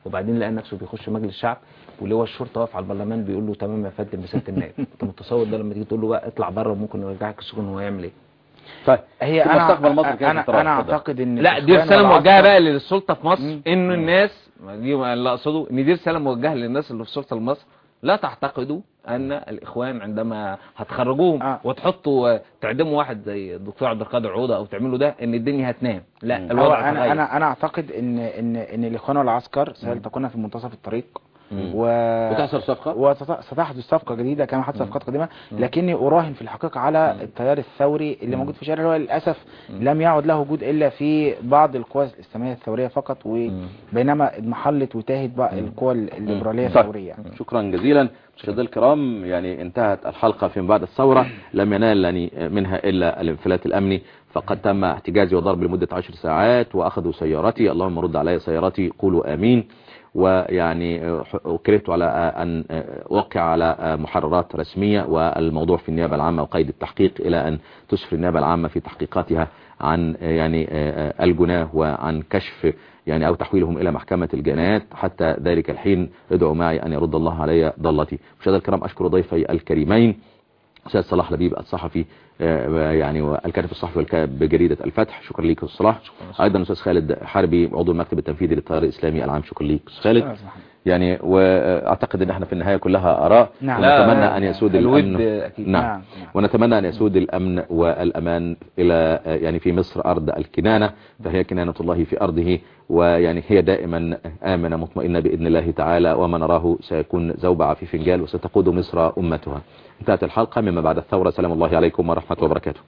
وبعدين لقى نفسه بيخش مجلس الشعب واللي هو الشرطه واقف على البرلمان بيقول له تمام يا فندم مساله النائب انت متصور ده لما تيجي تقول له بقى اطلع بره وممكن يرجعك السجن هو يعمل ايه طيب هي ثم انا استقبل مصر كيف انا ترى؟ انا اتفضل. اعتقد ان لا دي الإخوان رساله موجهه والعسكر- بقى للسلطه في مصر مم. انه الناس دي اللي اقصده ان دي رساله موجهه للناس اللي في السلطه مصر لا تعتقدوا ان الاخوان عندما هتخرجوهم آه. وتحطوا آه، تعدموا واحد زي الدكتور عبد القادر عوده او تعملوا ده ان الدنيا هتنام لا مم. هو الوضع انا اتغير. انا انا اعتقد ان ان ان الاخوان والعسكر سيلتقون في منتصف الطريق مم. و بتحصل صفقة؟ وستحدث صفقة جديدة كما حدث صفقات قديمة لكني أراهن في الحقيقة على التيار الثوري اللي موجود في الشارع اللي هو للأسف لم يعد له وجود إلا في بعض القوى الإسلامية الثورية فقط وبينما اضمحلت وتاهت بقى القوى الليبرالية طيب. الثورية شكرا جزيلا مشاهدينا الكرام يعني انتهت الحلقة فيما بعد الثورة لم ينالني منها إلا الانفلات الأمني فقد تم احتجازي وضرب لمدة عشر ساعات وأخذوا سيارتي اللهم رد علي سيارتي قولوا آمين ويعني آه، كرهت على آه، أن آه، أوقع على آه، محررات رسمية والموضوع في النيابة العامة وقيد التحقيق إلى أن تسفر النيابة العامة في تحقيقاتها عن آه، يعني آه، آه، الجناه وعن كشف يعني أو تحويلهم إلى محكمة الجنايات حتى ذلك الحين ادعوا معي أن يرد الله علي ضالتي مشاهدينا الكرام أشكر ضيفي الكريمين أستاذ صلاح لبيب الصحفي آه، يعني والكاتب الصحفي والكاتب بجريدة الفتح شكرا ليك يا أستاذ صلاح أيضا أستاذ خالد حربي عضو المكتب التنفيذي للتيار الإسلامي العام شكرا ليك أستاذ خالد يعني واعتقد ان احنا في النهاية كلها اراء نعم. ونتمنى لا، ان يسود الود الامن أكيد. نعم. نعم، نعم. ونتمنى ان يسود الامن والامان الى يعني في مصر ارض الكنانة فهي كنانة الله في ارضه ويعني هي دائما امنة مطمئنة باذن الله تعالى وما نراه سيكون زوبعة في فنجال وستقود مصر امتها انتهت الحلقة مما بعد الثورة سلام الله عليكم ورحمة وبركاته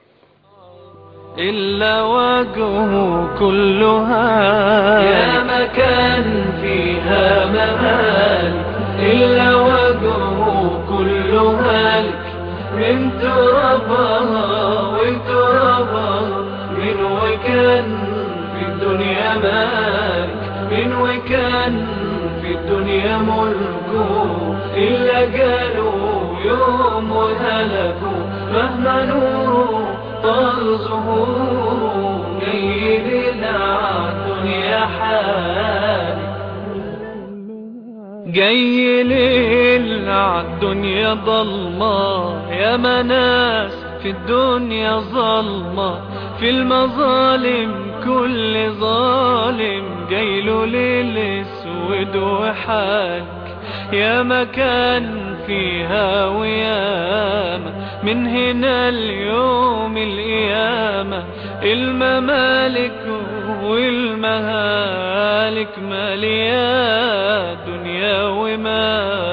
إلا وجهه كلها يا مكان فيها ممالك إلا وجهه كلها لك من ترابها وترابها من وكان في الدنيا مالك من وكان في الدنيا ملكه إلا قالوا يوم هلكوا مهما نوره طال ظهوره جيدنا الدنيا حالي جاي ليل عالدنيا ضلمة يا مناس في الدنيا ظلمة في المظالم كل ظالم جاي له ليل اسود وحالك يا مكان فيها وياما من هنا اليوم القيامة الممالك والمهالك مالية دنيا وما